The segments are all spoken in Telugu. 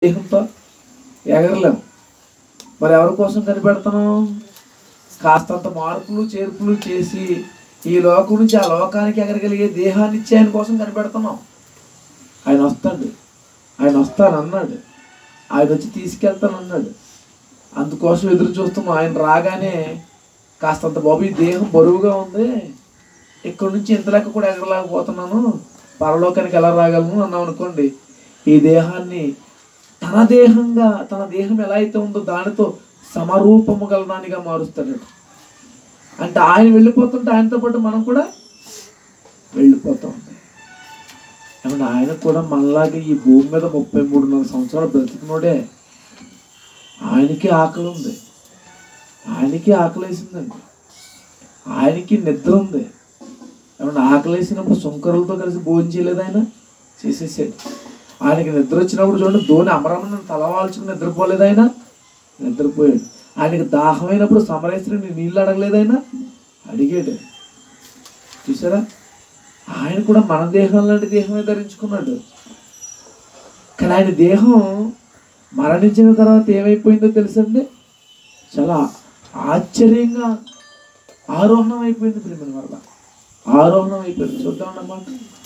దేహంతో ఎగరలేం మరి ఎవరి కోసం కనిపెడుతున్నాం కాస్తంత మార్పులు చేర్పులు చేసి ఈ లోకం నుంచి ఆ లోకానికి ఎగరగలిగే దేహాన్ని ఇచ్చే ఆయన కోసం కనిపెడుతున్నాం ఆయన వస్తాడు ఆయన వస్తానన్నాడు ఆయన వచ్చి తీసుకెళ్తానన్నాడు అందుకోసం ఎదురు చూస్తున్నాం ఆయన రాగానే కాస్తంత బాబు ఈ దేహం బరువుగా ఉంది ఇక్కడ నుంచి ఇంత లెక్క కూడా ఎగరలేకపోతున్నాను పరలోకానికి ఎలా రాగలను అన్నాం అనుకోండి ఈ దేహాన్ని తన దేహంగా తన దేహం ఎలా అయితే ఉందో దానితో సమరూపము గలదానిగా మారుస్తాడు అంటే ఆయన వెళ్ళిపోతుంటే ఆయనతో పాటు మనం కూడా వెళ్ళిపోతూ ఉంటాం ఏమన్నా ఆయన కూడా మనలాగే ఈ భూమి మీద ముప్పై మూడున్నర సంవత్సరాలు బ్రతికినోడే ఆయనకి ఆకలి ఉంది ఆయనకి ఆకలేసిందండి ఆయనకి నిద్ర ఉంది ఏమన్నా ఆకలేసినప్పుడు సుంకరులతో కలిసి భోజనం చేయలేదు ఆయన చేసేసాడు ఆయనకి నిద్ర వచ్చినప్పుడు చూడండి ధోని అమరమని తలవాల్చుకుని నిద్రపోలేదు ఆయన నిద్రపోయాడు ఆయనకి దాహమైనప్పుడు సమరేశ్వరిని నీళ్ళు అడగలేదు ఆయన అడిగాడు చూసారా ఆయన కూడా మన దేహం లాంటి దేహమే ధరించుకున్నాడు కానీ ఆయన దేహం మరణించిన తర్వాత ఏమైపోయిందో తెలుసండి చాలా ఆశ్చర్యంగా ఆరోహణం అయిపోయింది ప్రేమ వల్ల ఆరోహణం అయిపోయింది చూద్దాం అన్నమాట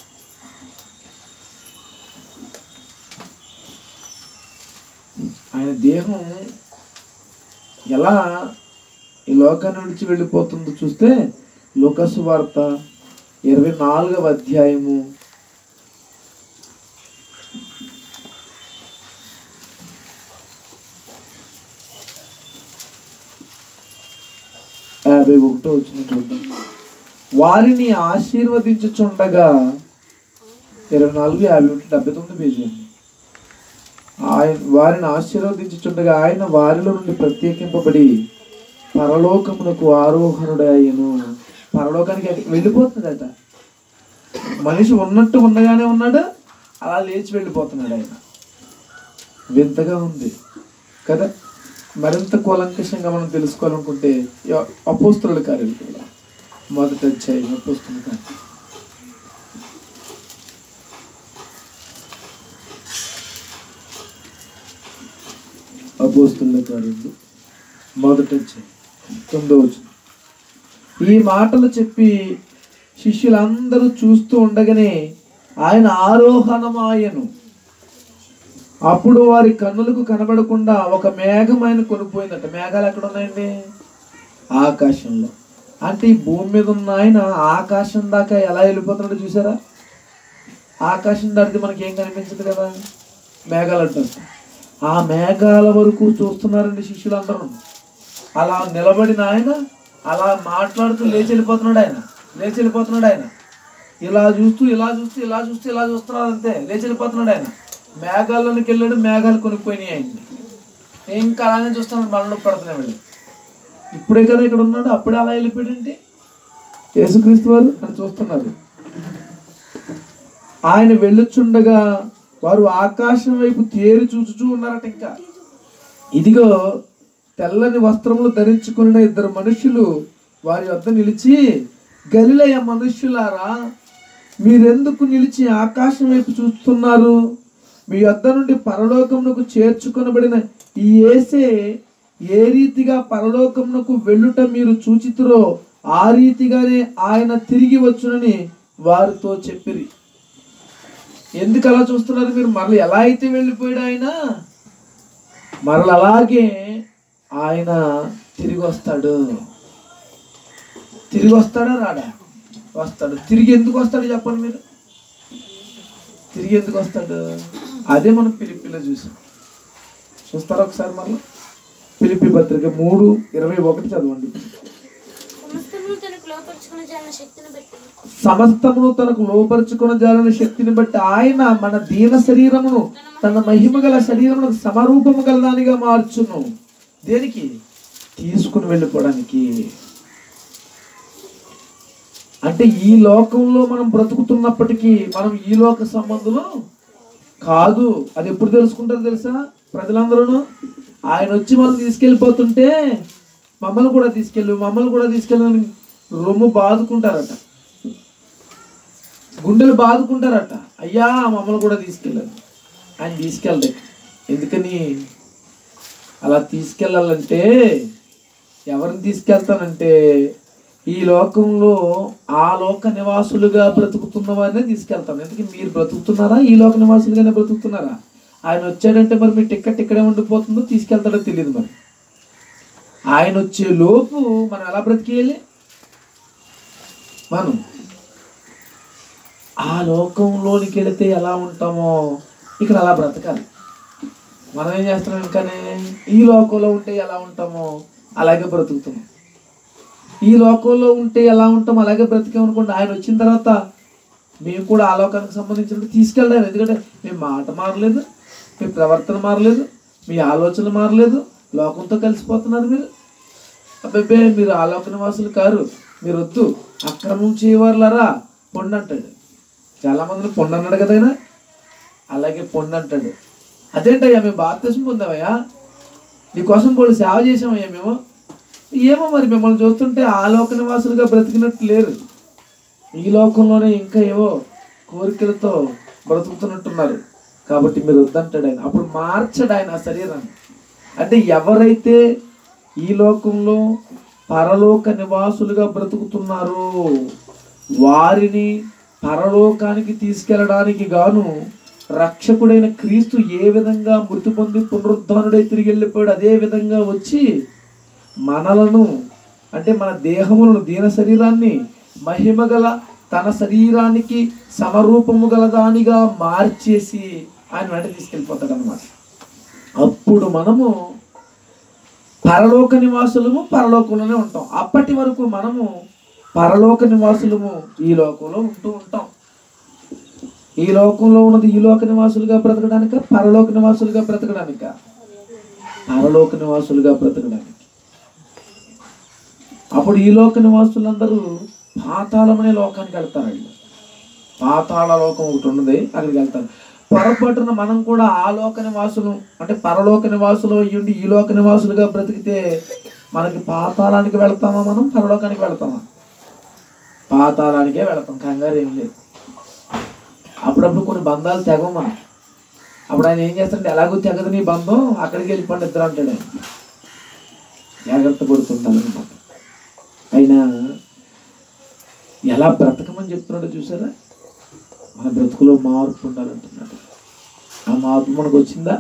ఆయన దేహం ఎలా ఈ లోకాన్ని విడిచి వెళ్ళిపోతుందో చూస్తే లోకసు వార్త ఇరవై నాలుగవ అధ్యాయము యాభై ఒకటో వచ్చిన చూద్దాం వారిని ఆశీర్వదించుచుండగా ఇరవై నాలుగు యాభై ఒకటి డెబ్బై తొమ్మిది పేజీ అండి ఆయన వారిని ఆశీర్వదించుచుండగా ఆయన వారిలో నుండి ప్రత్యేకింపబడి పరలోకమునకు ఆరోహణుడాయను పరలోకానికి ఎక్కడికి వెళ్ళిపోతుందట మనిషి ఉన్నట్టు ఉండగానే ఉన్నాడు అలా లేచి వెళ్ళిపోతున్నాడు ఆయన వింతగా ఉంది కదా మరింత కూలంకషంగా మనం తెలుసుకోవాలనుకుంటే అపోస్తుల కార్యాలు కూడా మొదట అధ్యాయం అపోస్తుల కార్యం అపోస్తుల కార్యములు మొదట అధ్యాయం తొమ్మిదో వచనం. ఈ మాటలు చెప్పి శిష్యులందరూ చూస్తూ ఉండగానే ఆయన ఆరోహణమాయను అప్పుడు వారి కన్నులకు కనబడకుండా ఒక మేఘం ఆయన కొనిపోయిందట మేఘాలు ఎక్కడ ఉన్నాయండి ఆకాశంలో అంటే ఈ భూమి మీద ఉన్న ఆయన ఆకాశం దాకా ఎలా వెళ్ళిపోతున్నాడో చూసారా ఆకాశం దాటితే మనకి ఏం కనిపించదు కదా మేఘాలు అంటారు ఆ మేఘాల వరకు చూస్తున్నారండి శిష్యులందరూ అలా నిలబడిన ఆయన అలా మాట్లాడుతూ లేచి వెళ్ళిపోతున్నాడు ఆయన లేచి వెళ్ళిపోతున్నాడు ఆయన ఇలా చూస్తూ ఇలా చూస్తూ ఇలా చూస్తూ ఇలా చూస్తున్నాడు అంతే లేచి వెళ్ళిపోతున్నాడు ఆయన మేఘాల్లోనికి వెళ్ళాడు మేఘాలు కొనుక్కోయినాయి ఆయన్ని ఇంకా అలానే చూస్తున్నాడు మనలో పడుతున్నాయి వెళ్ళి ఇప్పుడే కదా ఇక్కడ ఉన్నాడు అప్పుడే అలా వెళ్ళిపోయాడంటే యేసుక్రీస్తు వారు అని చూస్తున్నారు ఆయన వెళ్ళుచుండగా వారు ఆకాశం వైపు తేరి చూచుచూ ఉన్నారట ఇంకా ఇదిగో తెల్లని వస్త్రములు ధరించుకున్న ఇద్దరు మనుషులు వారి వద్ద నిలిచి గలిలయ మనుష్యులారా మీరెందుకు నిలిచి ఆకాశం వైపు చూస్తున్నారు మీ వద్ద నుండి పరలోకమునకు చేర్చుకొనబడిన ఈ ఏసే ఏ రీతిగా పరలోకమునకు వెళ్ళుట మీరు చూచితురో ఆ రీతిగానే ఆయన తిరిగి వచ్చునని వారితో చెప్పిరి ఎందుకు అలా చూస్తున్నారు మీరు మరల ఎలా అయితే వెళ్ళిపోయాడు ఆయన మరల అలాగే ఆయన తిరిగి వస్తాడు తిరిగి వస్తాడా రాడా వస్తాడు తిరిగి ఎందుకు వస్తాడు చెప్పండి మీరు తిరిగి ఎందుకు వస్తాడు అదే మనం పిలిపిలో చూసాం చూస్తారా ఒకసారి మరలా పిలిపి పత్రిక మూడు ఇరవై ఒకటి చదవండి సమస్తమును తనకు లోపరుచుకుని జాలిన శక్తిని బట్టి సమస్తమును తనకు లోపరుచుకున్న జాలని శక్తిని బట్టి ఆయన మన దీన శరీరమును తన మహిమ గల శరీరమును సమరూపము గల దానిగా మార్చును దేనికి తీసుకుని వెళ్ళిపోవడానికి అంటే ఈ లోకంలో మనం బ్రతుకుతున్నప్పటికీ మనం ఈ లోక సంబంధులు కాదు అది ఎప్పుడు తెలుసుకుంటారో తెలుసా ప్రజలందరూ ఆయన వచ్చి మనం తీసుకెళ్ళిపోతుంటే మమ్మల్ని కూడా తీసుకెళ్ళు మమ్మల్ని కూడా తీసుకెళ్ళని రొమ్ము బాదుకుంటారట గుండెలు బాదుకుంటారట అయ్యా మమ్మల్ని కూడా తీసుకెళ్ళాను ఆయన తీసుకెళ్ళలేదు ఎందుకని అలా తీసుకెళ్ళాలంటే ఎవరిని తీసుకెళ్తానంటే ఈ లోకంలో ఆ లోక నివాసులుగా బ్రతుకుతున్న వారినే తీసుకెళ్తాను ఎందుకు మీరు బ్రతుకుతున్నారా ఈ లోక నివాసులుగానే బ్రతుకుతున్నారా ఆయన వచ్చాడంటే మరి మీ టికెట్ ఇక్కడే ఉండిపోతుందో తీసుకెళ్తాడో తెలియదు మరి ఆయన వచ్చే లోపు మనం ఎలా బ్రతికేయాలి మనం ఆ లోకంలోనికి వెళితే ఎలా ఉంటామో ఇక్కడ అలా బ్రతకాలి మనం ఏం చేస్తున్నాం ఇంకానే ఈ లోకంలో ఉంటే ఎలా ఉంటామో అలాగే బ్రతుకుతున్నాం ఈ లోకంలో ఉంటే ఎలా ఉంటాం అలాగే బ్రతికామనుకోండి ఆయన వచ్చిన తర్వాత మేము కూడా ఆ లోకానికి సంబంధించినట్టు తీసుకెళ్ళాలి ఎందుకంటే మీ మాట మారలేదు మీ ప్రవర్తన మారలేదు మీ ఆలోచన మారలేదు లోకంతో కలిసిపోతున్నారు మీరు అబ్బాయి మీరు ఆ లోక నివాసులు కారు మీరు వద్దు అక్రమం చేయవారులారా పొండి అంటాడు చాలా మందిని పొండి అన్నాడు కదా ఆయన అలాగే పొండి అంటాడు అదేంటయ్యా మేము భారతదేశం పొందామయ్యా నీకోసం పోయి సేవ చేసామయ్యా మేము ఏమో మరి మిమ్మల్ని చూస్తుంటే ఆ లోక నివాసులుగా బ్రతికినట్టు లేరు ఈ లోకంలోనే ఇంకా ఏవో కోరికలతో బ్రతుకుతున్నట్టున్నారు కాబట్టి మీరు వద్దంటాడు ఆయన అప్పుడు మార్చడు ఆయన ఆ శరీరాన్ని అంటే ఎవరైతే ఈ లోకంలో పరలోక నివాసులుగా బ్రతుకుతున్నారో వారిని పరలోకానికి తీసుకెళ్ళడానికి గాను రక్షకుడైన క్రీస్తు ఏ విధంగా మృతి పొంది పునరుద్ధానుడై తిరిగి వెళ్ళిపోయాడు అదే విధంగా వచ్చి మనలను అంటే మన దేహములను దీన శరీరాన్ని మహిమ గల తన శరీరానికి సమరూపము గల దానిగా మార్చేసి ఆయన వెంట తీసుకెళ్ళిపోతాడు అనమాట అప్పుడు మనము పరలోక నివాసులము పరలోకంలోనే ఉంటాం అప్పటి వరకు మనము పరలోక నివాసులము ఈ లోకంలో ఉంటూ ఉంటాం ఈ లోకంలో ఉన్నది ఈ లోక నివాసులుగా బ్రతకడానిక పరలోక నివాసులుగా బ్రతకడానిక పరలోక నివాసులుగా బ్రతకడానికి అప్పుడు ఈ లోక నివాసులందరూ పాతాళం అనే లోకానికి వెళ్తారు వీళ్ళు పాతాళ లోకం ఒకటి ఉన్నది అక్కడికి వెళ్తారు పొరపాటున మనం కూడా ఆ లోక నివాసులు అంటే పరలోక నివాసులు అయ్యుండి ఈ లోక నివాసులుగా బ్రతికితే మనకి పాతాళానికి వెళ్తామా మనం పరలోకానికి వెళ్తామా పాతాళానికే వెళ్తాం కంగారు ఏం లేదు అప్పుడప్పుడు కొన్ని బంధాలు తెగవు మనం అప్పుడు ఆయన ఏం చేస్తాడంటే ఎలాగో తెగదు నీ బంధం అక్కడికి వెళ్ళిపోండి ఇద్దరు అంటాడు ఆయన జాగ్రత్త పడుతుంటానమాట అయినా ఎలా బ్రతకమని చెప్తున్నాడో చూసారా మన బ్రతుకులో మార్పు ఉండాలంటున్నాడు ఆ మార్పు మనకు వచ్చిందా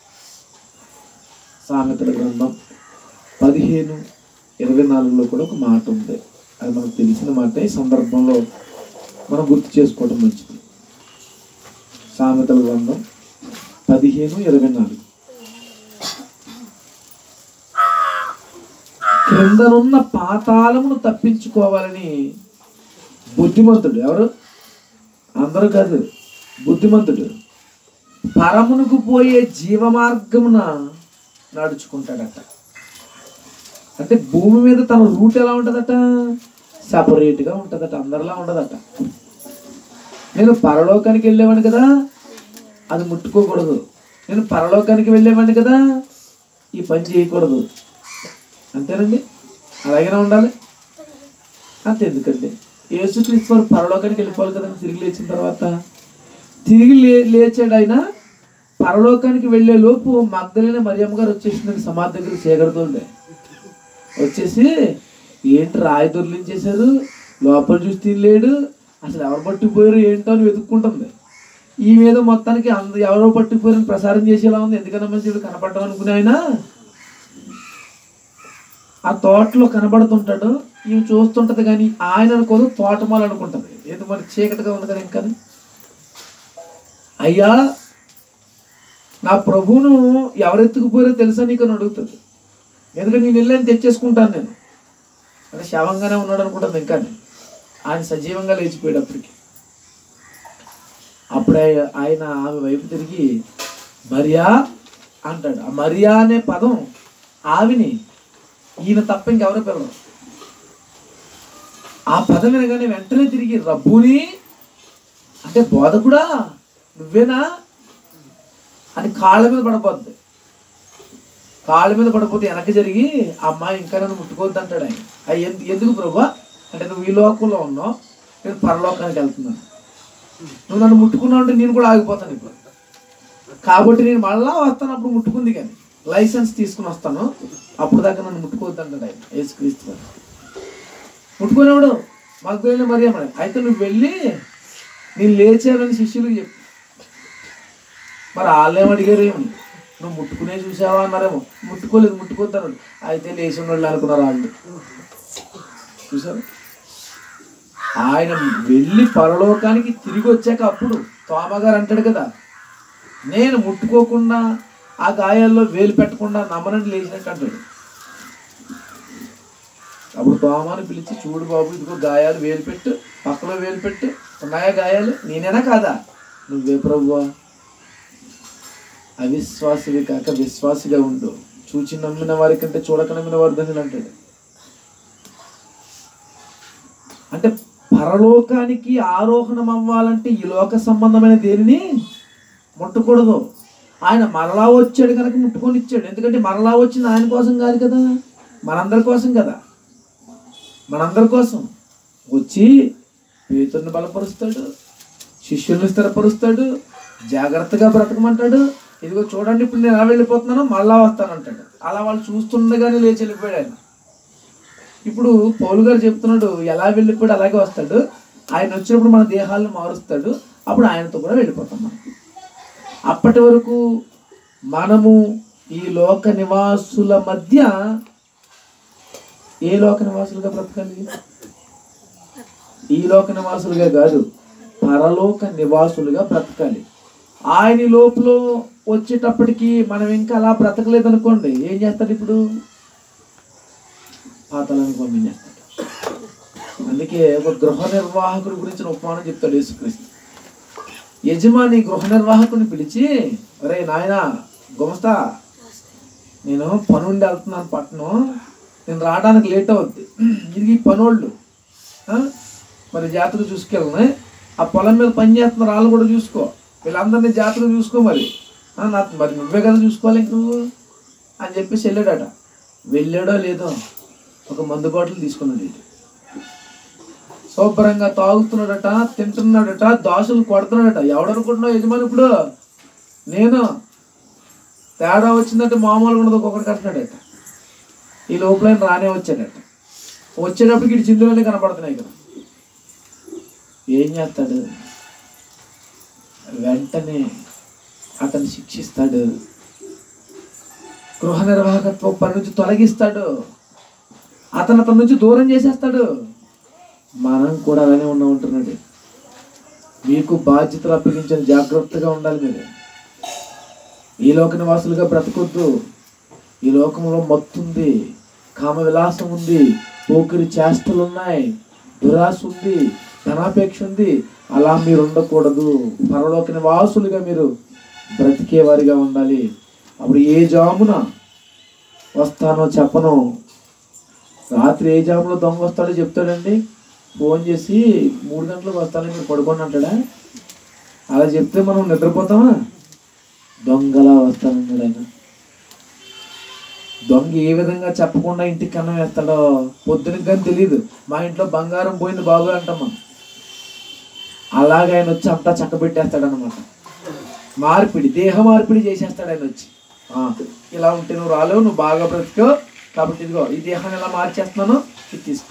సామెతల గ్రంథం పదిహేను ఇరవై నాలుగులో కూడా ఒక మాట ఉంది అది మనకు తెలిసిన మాట ఈ సందర్భంలో మనం గుర్తు చేసుకోవడం మంచిది సామెతల గ్రంథం పదిహేను ఇరవై నాలుగు క్రిందనున్న పాతాళమును తప్పించుకోవాలని బుద్ధిమంతుడు ఎవరు అందరూ కాదు బుద్ధిమంతుడు పరమునకు పోయే జీవమార్గమున నడుచుకుంటాడట అంటే భూమి మీద తన రూట్ ఎలా ఉంటుందట సపరేట్గా ఉంటుందట అందరిలా ఉండదట నేను పరలోకానికి వెళ్ళేవాడిని కదా అది ముట్టుకోకూడదు నేను పరలోకానికి వెళ్ళేవాడిని కదా ఈ పని చేయకూడదు అంతేనండి అలాగనే ఉండాలి అంతే ఎందుకండి యేసుక్రీస్తు వారు పరలోకానికి వెళ్ళిపోవాలి కదండి తిరిగి లేచిన తర్వాత తిరిగి లే లేచాడు ఆయన పరలోకానికి వెళ్ళే లోపు మగ్ధలైన మరియమ్మ గారు వచ్చేసిందండి సమాధి దగ్గర సేగరదోళ్ళే వచ్చేసి ఏంటి రాయి దొర్లించేశారు లోపల చూసి తినలేడు అసలు ఎవరు పట్టుకుపోయారు ఏంటో అని వెతుక్కుంటుంది ఈ మీద మొత్తానికి అంద ఎవరో పట్టుకుపోయారని ప్రసారం చేసేలా ఉంది ఎందుకన్నా మంచి కనపడడం అనుకునే ఆయన ఆ తోటలో కనబడుతుంటాడు ఈమె చూస్తుంటది కానీ ఆయన అనుకోదు తోటమాలు అనుకుంటది ఏదో మరి చీకటిగా ఉంది కదా ఇంకా అయ్యా నా ప్రభువును ఎవరెత్తుకుపోయారో తెలుసా నీకు అని అడుగుతుంది ఎందుకంటే నేను వెళ్ళని తెచ్చేసుకుంటాను నేను అంటే శవంగానే ఉన్నాడు అనుకుంటుంది ఇంకా ఆయన సజీవంగా లేచిపోయాడు అప్పటికి అప్పుడు ఆయ- ఆయన ఆమె వైపు తిరిగి మరియా అంటాడు ఆ మరియా అనే పదం ఆవిని ఈయన తప్ప ఇంకెవరో పిల్లలు ఆ పదం వినగానే వెంటనే తిరిగి రబ్బుని అంటే బోధకుడా నువ్వేనా అని కాళ్ళ మీద పడిపోద్ది కాళ్ళ మీద పడిపోతే వెనక జరిగి ఆ అమ్మాయి ఇంకా నన్ను ముట్టుకోవద్దు అంటాడు ఆయన అయ్యి ఎందు- ఎందుకు ప్రభా అంటే నువ్వు ఈ లోకంలో ఉన్నావు నేను పరలోకానికి వెళ్తున్నాను నువ్వు నన్ను ముట్టుకున్నావు అంటే నేను కూడా ఆగిపోతాను ఇప్పుడు కాబట్టి నేను మళ్ళా వస్తాను అప్పుడు ముట్టుకుంది కానీ లైసెన్స్ తీసుకుని వస్తాను అప్పుడు దాకా నన్ను ముట్టుకోవద్దు అంటాడు ఆయన యేసుక్రీస్తు వారు ముట్టుకునేవాడు మగ్గులైన మరి అయితే నువ్వు వెళ్ళి నేను లేచానని శిష్యులకు చెప్పు మరి వాళ్ళేం అడిగారు ఏమి నువ్వు ముట్టుకునే చూసావా అన్నారేమో ముట్టుకోలేదు ముట్టుకోద్దాను అయితే లేచి ఉన్నాడు అనుకున్నారు వాళ్ళు చూసారు ఆయన వెళ్ళి పరలోకానికి తిరిగి వచ్చాక అప్పుడు తోమగారు అంటాడు కదా నేను ముట్టుకోకుండా ఆ గాయాల్లో వేలు పెట్టకుండా నమ్మనని లేచినట్టు అంటాడు అప్పుడు తోమాని పిలిచి చూడు బాబు ఇదిగో గాయాలు వేలు పెట్టు పక్కలో వేలు పెట్టు ఉన్నాయా గాయాలు నేనేనా కాదా నువ్వే ప్రభువా అవిశ్వాసివి కాక విశ్వాసిగా ఉండు చూచి నమ్మిన వారి కంటే చూడక నమ్మిన వారు ధనులు అంటాడు అంటే పరలోకానికి ఆరోహణం అవ్వాలంటే ఈ లోక సంబంధమైన దేనిని ముట్టకూడదు ఆయన మరలా వచ్చాడు కనుక ముట్టుకొని ఇచ్చాడు ఎందుకంటే మరలా వచ్చింది ఆయన కోసం కాదు కదా మనందరి కోసం కదా మనందరి కోసం వచ్చి పేతుర్ని బలపరుస్తాడు శిష్యుల్ని స్థిరపరుస్తాడు జాగ్రత్తగా బ్రతకమంటాడు ఇదిగో చూడండి ఇప్పుడు నేను ఎలా వెళ్ళిపోతున్నానో మళ్ళా వస్తానంటాడు అలా వాళ్ళు చూస్తుండగానే లేచి వెళ్ళిపోయాడు ఆయన ఇప్పుడు పౌలు గారు చెప్తున్నాడు ఎలా వెళ్ళిపోయాడు అలాగే వస్తాడు ఆయన వచ్చినప్పుడు మన దేహాలను మారుస్తాడు అప్పుడు ఆయనతో కూడా వెళ్ళిపోతాం మనం అప్పటి వరకు మనము ఈ లోక నివాసుల మధ్య ఏ లోక నివాసులుగా బ్రతకాలి ఈ లోక నివాసులుగా కాదు పరలోక నివాసులుగా బ్రతకాలి ఆయన లోపల వచ్చేటప్పటికి మనం ఇంకా అలా బ్రతకలేదు అనుకోండి ఏం చేస్తాడు ఇప్పుడు పాతాలను పంపించేస్తాడు అందుకే ఒక గృహ నిర్వాహకుడి గురించిన ఉపమానం చెప్తాడు యేసుక్రీస్తు యజమాని గృహ నిర్వాహకుని పిలిచి అరే నాయనా గుమస్తా నేను పనుండి వెళ్తున్నాను పట్టణం నేను రావడానికి లేట్ అవుద్ది ఇది ఈ పనోళ్ళు ఆ? మరి జాతర చూసుకెళ్ళనే ఆ పొలం మీద పని చేస్తున్న వాళ్ళు కూడా చూసుకో వీళ్ళందరినీ జాతర చూసుకో మరి ఆ, నా మరి నువ్వే కదా చూసుకోవాలి ఇంక నువ్వు అని చెప్పేసి వెళ్ళాడట వెళ్ళాడో లేదో ఒక మందు బాటిల్ తీసుకున్నాడు వీడు. శుభ్రంగా తాగుతున్నాడట తింటున్నాడట దోశలు కొడుతున్నాడట ఎవడనుకుంటున్నావు యజమాని ఇప్పుడు నేను తేడా వచ్చిందంటే మామూలుగా ఉండదు ఒక్కొక్కటి కట్టినాడట ఈ లోపల ఆయన రానే వచ్చాడట వచ్చేటప్పటికి ఇటు చిందులన్నీ కనపడుతున్నాయి కదా ఏం చేస్తాడు వెంటనే అతన్ని శిక్షిస్తాడు గృహ నిర్వాహకత్వ పని నుంచి తొలగిస్తాడు అతను అతని నుంచి దూరం చేసేస్తాడు మనం కూడా అలానే ఉన్నా ఉంటున్నాడు మీకు బాధ్యతలు అప్పగించిన జాగ్రత్తగా ఉండాలి మీరు ఈ లోక నివాసులుగా బ్రతకొద్దు ఈ లోకంలో మత్తుంది కామ విలాసం ఉంది పోకిరి చేష్టలు ఉన్నాయి దురాశ ఉంది ధనాపేక్ష ఉంది అలా మీరు ఉండకూడదు పరలోక నివాసులుగా మీరు బ్రతికేవారిగా ఉండాలి అప్పుడు ఏ జామున వస్తానో చెప్పను రాత్రి ఏ జాములో దొంగ వస్తాడో చెప్తాడండి ఫోన్ చేసి మూడు గంటలకు వస్తానని మీరు పడుకోండి అంటాడా అలా చెప్తే మనం నిద్రపోతామా దొంగలా వస్తానన్నాడు ఆయన దొంగ ఏ విధంగా చెప్పకుండా ఇంటికి కన్నం వేస్తాడో పొద్దునకి కానీ తెలియదు మా ఇంట్లో బంగారం పోయింది బాబు అంటాం మనం అలాగే ఆయన వచ్చి అంతా చక్కబెట్టేస్తాడు అనమాట మార్పిడి దేహ మార్పిడి చేసేస్తాడు ఆయన వచ్చి ఆ, ఇలా ఉంటే నువ్వు రాలేవు నువ్వు బాగా బ్రతికో కాబట్టి ఇదిగో ఈ దేహాన్ని ఎలా మార్చేస్తున్నాను ఇది తీసుకో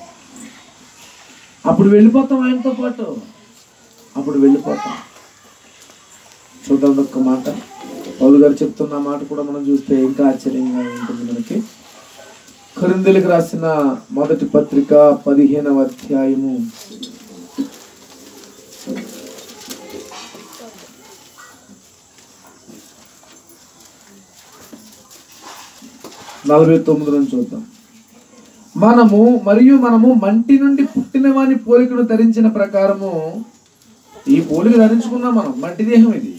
అప్పుడు వెళ్ళిపోతాం ఆయనతో పాటు అప్పుడు వెళ్ళిపోతాం చూద్దాం ఒక్క మాట పౌలు గారు చెప్తున్న మాట కూడా మనం చూస్తే ఇంకా ఆశ్చర్యంగా ఉంటుంది మనకి కొరిందెలకు రాసిన మొదటి పత్రిక పదిహేనవ అధ్యాయము నలభై తొమ్మిది నుంచి చూద్దాం మనము మరియు మనము మంటి నుండి పుట్టిన వాని పోలికను ధరించిన ప్రకారము ఈ పోలిక ధరించుకున్నాం మనం మట్టి దేహం ఇది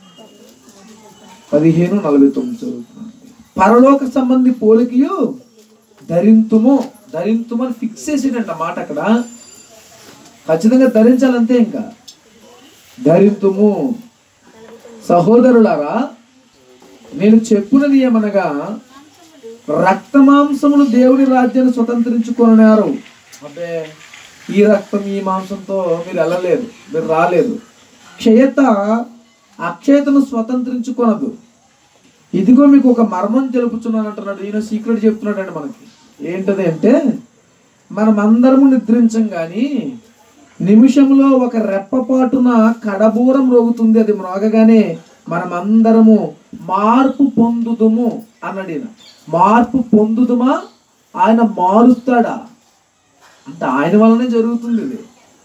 పదిహేను నలభై తొమ్మిది చదువుతున్నాం పరలోక సంబంధి పోలికయు ధరింతుము ధరింతుము అని ఫిక్స్ చేసేటంట మాట అక్కడ ఖచ్చితంగా ధరించాలంతే ఇంకా ధరింతుము సహోదరులారా నేను చెప్పునది ఏమనగా రక్తమాంసములు దేవుని రాజ్యాన్ని స్వతంత్రించుకున్నారు అబ్బే ఈ రక్తం ఈ మాంసంతో మీరు వెళ్ళలేదు మీరు రాలేదు క్షయత అక్షయతను స్వతంత్రించుకొనదు ఇదిగో మీకు ఒక మర్మం తెలుపుతున్నాను అంటున్నాడు ఈయన సీక్రెట్ చెప్తున్నాడండి మనకి ఏంటది అంటే మనం అందరము నిద్రించం కానీ నిమిషంలో ఒక రెప్పపాటున కడబూరం రోగుతుంది అది మ్రోగగానే మనమందరము మార్పు పొందుదుము అన్నాడు ఈయన మార్పు పొందుదుమా ఆయన మారుస్తాడా అంటే ఆయన వల్లనే జరుగుతుంది ఇది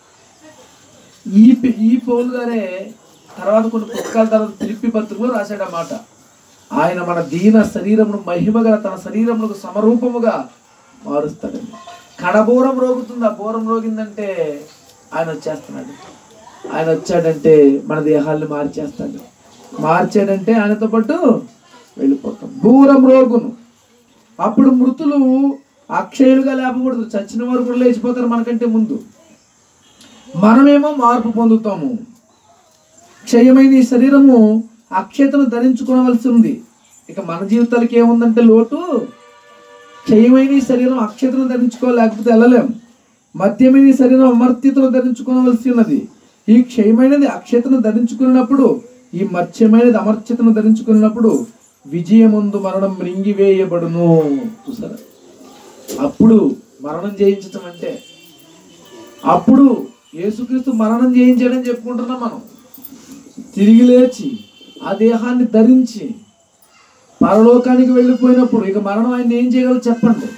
ఈ పి- ఈ పౌలు గారే తర్వాత కొన్ని పుస్తకాల తర్వాత తిరిపి పత్రికలో రాశాడన్నమాట ఆయన మన దీన శరీరమును మహిమగల తన శరీరములకు సమరూపముగా మారుస్తాడండి కడబోరం రోగుతుంది ఆ బోరం రోగిందంటే ఆయన వచ్చేస్తున్నాడు ఆయన వచ్చాడంటే మన దేహాన్ని మార్చేస్తాడు మార్చాడంటే ఆయనతో పాటు వెళ్ళిపోతాం దూరం రోగును అప్పుడు మృతులు అక్షయులుగా లేపకూడదు చచ్చిన వారు కూడా లేచిపోతారు మనకంటే ముందు మనమేమో మార్పు పొందుతాము క్షయమైన ఈ శరీరము అక్షయతను ధరించుకోవలసి ఉంది ఇక మన జీవితాలకి ఏముందంటే లోటు క్షయమైన ఈ శరీరం అక్షతను ధరించుకోలేకపోతే వెళ్ళలేం మధ్యమైన ఈ శరీరం అమర్త్యతను ధరించుకోవలసి ఉన్నది ఈ క్షయమైనది అక్షతను ధరించుకున్నప్పుడు ఈ మత్స్యమైనది అమర్త్యతను ధరించుకున్నప్పుడు విజయముందు మరణం మృంగివేయబడును చూసారా అప్పుడు మరణం జయించటం అంటే అప్పుడు యేసుక్రీస్తు మరణం చేయించాడని చెప్పుకుంటున్నాం మనం తిరిగి లేచి ఆ దేహాన్ని ధరించి పరలోకానికి వెళ్ళిపోయినప్పుడు ఇక మరణం ఆయన ఏం చేయగలరు చెప్పండి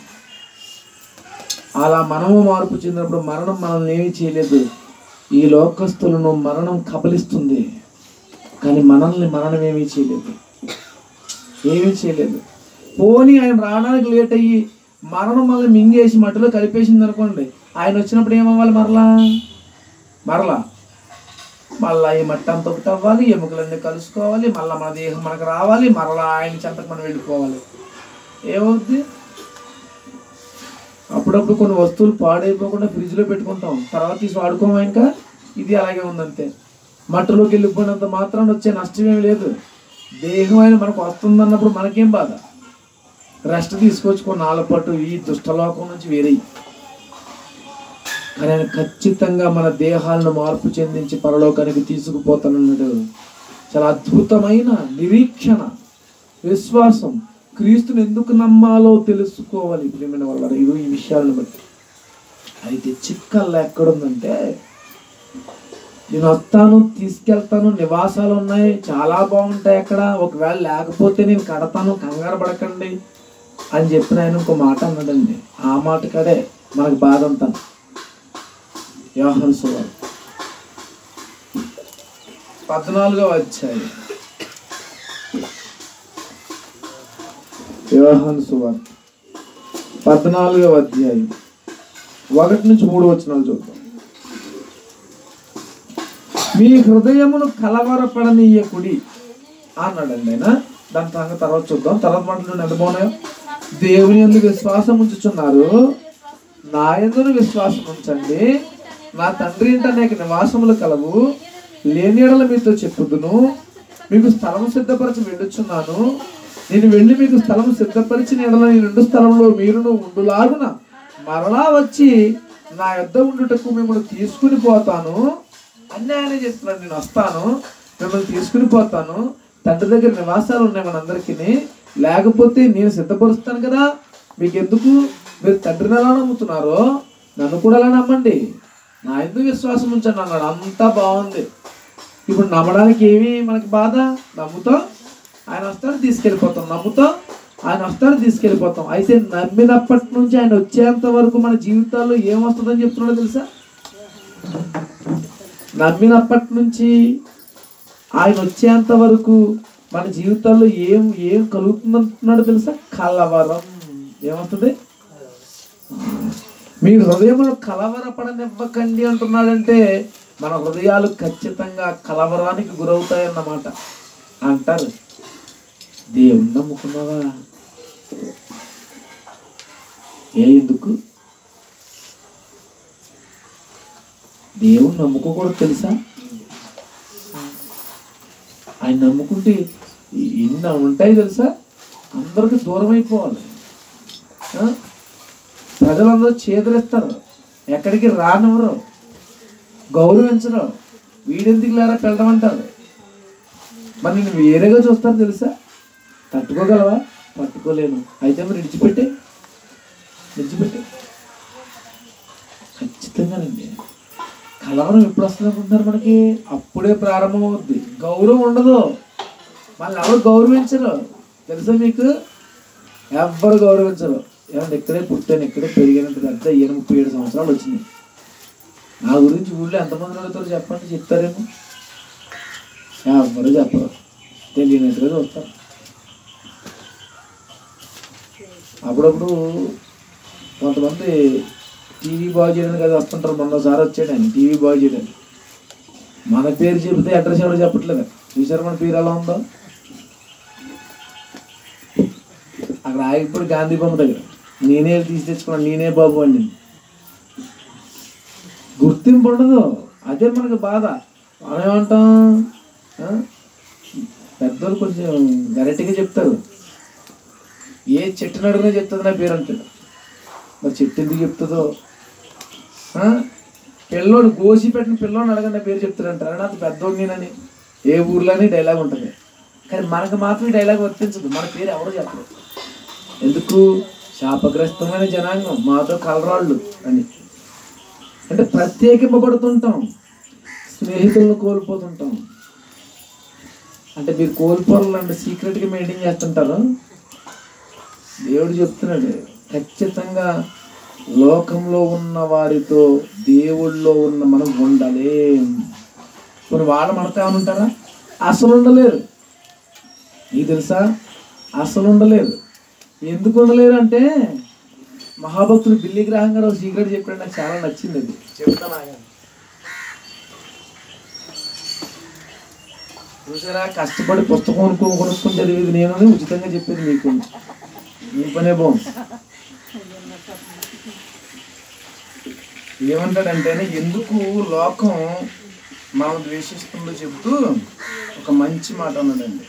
అలా మనము మార్పు చెందినప్పుడు మరణం మనల్ని ఏమీ చేయలేదు ఈ లోకస్తులను మరణం కబలిస్తుంది కానీ మనల్ని మరణం ఏమీ చేయలేదు ఏమీ చేయలేదు పోనీ ఆయన రావడానికి లేట్ అయ్యి మరణం మనల్ని మింగేసి మట్టిలో కలిపేసింది అనుకోండి ఆయన వచ్చినప్పుడు ఏమవ్వాలి మరలా మరలా మళ్ళా ఈ మట్టి అంత ఒకటి అవ్వాలి ఎముకలన్నీ కలుసుకోవాలి మళ్ళీ మన దేహం మనకు రావాలి మరలా ఆయన చెంతకు మనం వెళ్ళిపోవాలి ఏమవుద్ది అప్పుడప్పుడు కొన్ని వస్తువులు పాడైపోకుండా ఫ్రిడ్జ్లో పెట్టుకుంటాం తర్వాత తీసి వాడుకోమా ఇంకా ఇది అలాగే ఉందంతే మట్టిలోకి వెళ్ళిపోయినంత మాత్రం వచ్చే నష్టం ఏమి లేదు దేహం అయినా మనకు వస్తుందన్నప్పుడు మనకేం బాధ రెస్ట్ తీసుకొచ్చుకో నాలుగు పట్టు ఈ దుష్టలోకం నుంచి వేరే కానీ ఆయన ఖచ్చితంగా మన దేహాలను మార్పు చెందించి పరలోకానికి తీసుకుపోతానన్నాడు చాలా అద్భుతమైన నిరీక్షణ విశ్వాసం క్రీస్తుని ఎందుకు నమ్మాలో తెలుసుకోవాలి ప్రియమైన వాళ్ళ ఇవి ఈ విషయాలను బట్టి అయితే చిక్కల్లా ఎక్కడుందంటే నేను వస్తాను తీసుకెళ్తాను నివాసాలు ఉన్నాయి చాలా బాగుంటాయి అక్కడ ఒకవేళ లేకపోతే నేను కడతాను కంగారు పడకండి అని చెప్పిన ఆయన ఇంకో మాట అన్నాడండి ఆ మాట కడే మనకు బాధ అంతా యోహన్ సువార్త పద్నాలుగో అధ్యాయం యోహన్ సువార్త పద్నాలుగవ అధ్యాయం ఒకటి నుంచి మూడు వచనాలు చూద్దాం మీ హృదయమును కలవరపడనీయకుడి అన్నాడండి ఆయన దాని సంగతి తర్వాత చూద్దాం తర్వాత మాటలు ఎంత బాగున్నాయో దేవుని ఎందుకు విశ్వాసం ఉంచుచున్నారు నా ఎందుకు విశ్వాసం ఉంచండి నా తండ్రి ఇంట అనేక నివాసములు కలవు లేని ఎడల మీతో చెప్పుదును మీకు స్థలం సిద్ధపరచి వెళ్ళుచున్నాను నేను వెళ్ళి మీకు స్థలం సిద్ధపరిచిన ఎడల ఈ రెండు స్థలంలో మీరును ఉండులాగున మరలా వచ్చి నా యొద్ద ఉండుటకు మిమ్మల్ని తీసుకుని పోతాను అన్నీ ఆయనే చెప్తున్నాడు నేను వస్తాను మిమ్మల్ని తీసుకుని పోతాను తండ్రి దగ్గర నివాసాలు ఉన్నాయి మనందరికీ లేకపోతే నేను సిద్ధపరుస్తాను కదా మీకు ఎందుకు మీరు తండ్రిని ఎలా నమ్ముతున్నారో నన్ను కూడా అలా నమ్మండి నా ఎందుకు విశ్వాసం ఉంచండి అన్నాడు అంతా బాగుంది ఇప్పుడు నమ్మడానికి ఏమి మనకి బాధ నమ్ముతాం ఆయన వస్తాడు తీసుకెళ్ళిపోతాం నమ్ముతాం ఆయన వస్తాడు తీసుకెళ్ళిపోతాం అయితే నమ్మినప్పటి నుంచి ఆయన వచ్చేంత వరకు మన జీవితాల్లో ఏం వస్తుందని చెప్తున్నాడో తెలుసా నమ్మినప్పటి నుంచి ఆయన వచ్చేంత వరకు మన జీవితాల్లో ఏం ఏం కలుగుతుందంటున్నాడో తెలుసా కలవరం ఏమవుతుంది మీ హృదయములు కలవరపడనివ్వకండి అంటున్నాడంటే మన హృదయాలు ఖచ్చితంగా కలవరానికి గురవుతాయన్నమాట అంటారు దేవుని నమ్ముకున్నావా ఏ ఎందుకు దేవుని నమ్ముకోకూడదు తెలుసా ఆయన నమ్ముకుంటే ఇ- ఇన్ని ఉంటాయి తెలుసా అందరికి దూరం అయిపోవాలి ఆ? ప్రజలందరూ చేతులెత్తారు ఎక్కడికి రానివ్వరు గౌరవించరు వీడెందుకు లేరా పెళ్ళమంటారు మరి నేను వేరేగా చూస్తాను తెలుసా తట్టుకోగలవా తట్టుకోలేను అయితే మరి విడిచిపెట్టే విడిచిపెట్టే ఖచ్చితంగానండి కలవరం ఎప్పుడు వస్తుంది అనుకుంటున్నారు మనకి అప్పుడే ప్రారంభం అవుద్ది గౌరవం ఉండదు మళ్ళీ ఎవరు గౌరవించరు తెలుసా మీకు ఎవ్వరు గౌరవించరు ఏమంటే ఇక్కడే పుట్టాను ఇక్కడే పెరిగానంటే పెద్ద ఏడు ముప్పై ఏడు సంవత్సరాలు వచ్చినాయి నా గురించి ఊళ్ళో ఎంతమంది అడుగుతారు చెప్పండి చెప్తారేమో ఎవ్వరు చెప్పరు తెలియనట్టుగా చూస్తారు అప్పుడప్పుడు కొంతమంది టీవీ బాగు చేయడానికి అది వస్తుంటారు మొన్నసారి వచ్చాడు ఆయన టీవీ బాగు చేయడానికి మన పేరు చెబితే అడ్రస్ ఎవరు చెప్పట్లేదు చూసారు మన పేరు ఎలా ఉందో అక్కడ ఆగిపోయి గాంధీ బొమ్మ దగ్గర నేనే తీసి తెచ్చుకున్నాను నేనే బాబు అండి గుర్తింపు ఉండదు అదే మనకు బాధ మనం ఏమంటాం ఆ? పెద్దోళ్ళు కొంచెం వెరైటీగా చెప్తారు ఏ చెట్టుని అడిగినా చెప్తుంది నా పేరు అంటాడు మరి చెట్టు ఎందుకు చెప్తుందో ఆ? పిల్లోడు గోసి పెట్టిన పిల్లోని అడగండి నా పేరు చెప్తాడంటారు అని అది పెద్దోడు నేనని ఏ ఊర్లోని డైలాగ్ ఉంటుంది కానీ మనకు మాత్రం ఈ డైలాగ్ వర్తించదు మన పేరు ఎవరు చెప్పరు ఎందుకు శాపగ్రస్తమైన జనాంగం మాతో కలరాళ్ళు అని అంటే ప్రత్యేకింపబడుతుంటాం స్నేహితులను కోల్పోతుంటాం అంటే మీరు కోల్పోవాలంటే సీక్రెట్గా మెయింటైన్ చేస్తుంటారు దేవుడు చెప్తున్నాడు ఖచ్చితంగా లోకంలో ఉన్న వారితో దేవుళ్ళో ఉన్న మనం ఉండాలి కొన్ని వాళ్ళు మనతో ఏమైనా ఉంటారా అసలు ఉండలేరు నీకు తెలుసా అసలు ఉండలేరు ఎందుకు ఉండలేరు అంటే మహాభక్తుడు బిల్లి గ్రహం గారు ఒక సీక్రెట్ చెప్పాడు నాకు చాలా నచ్చింది అది చెప్తాను ఆగండి. చూసారా కష్టపడి పుస్తకం కొనుక్కొని కొనుక్కొని చదివేది నేను ఉచితంగా చెప్పేది మీకు మీ పనే బాగుంది ఏమంటాడంటే ఎందుకు లోకం మనం ద్వేషిస్తుందో చెబుతూ ఒక మంచి మాట అన్నాడండి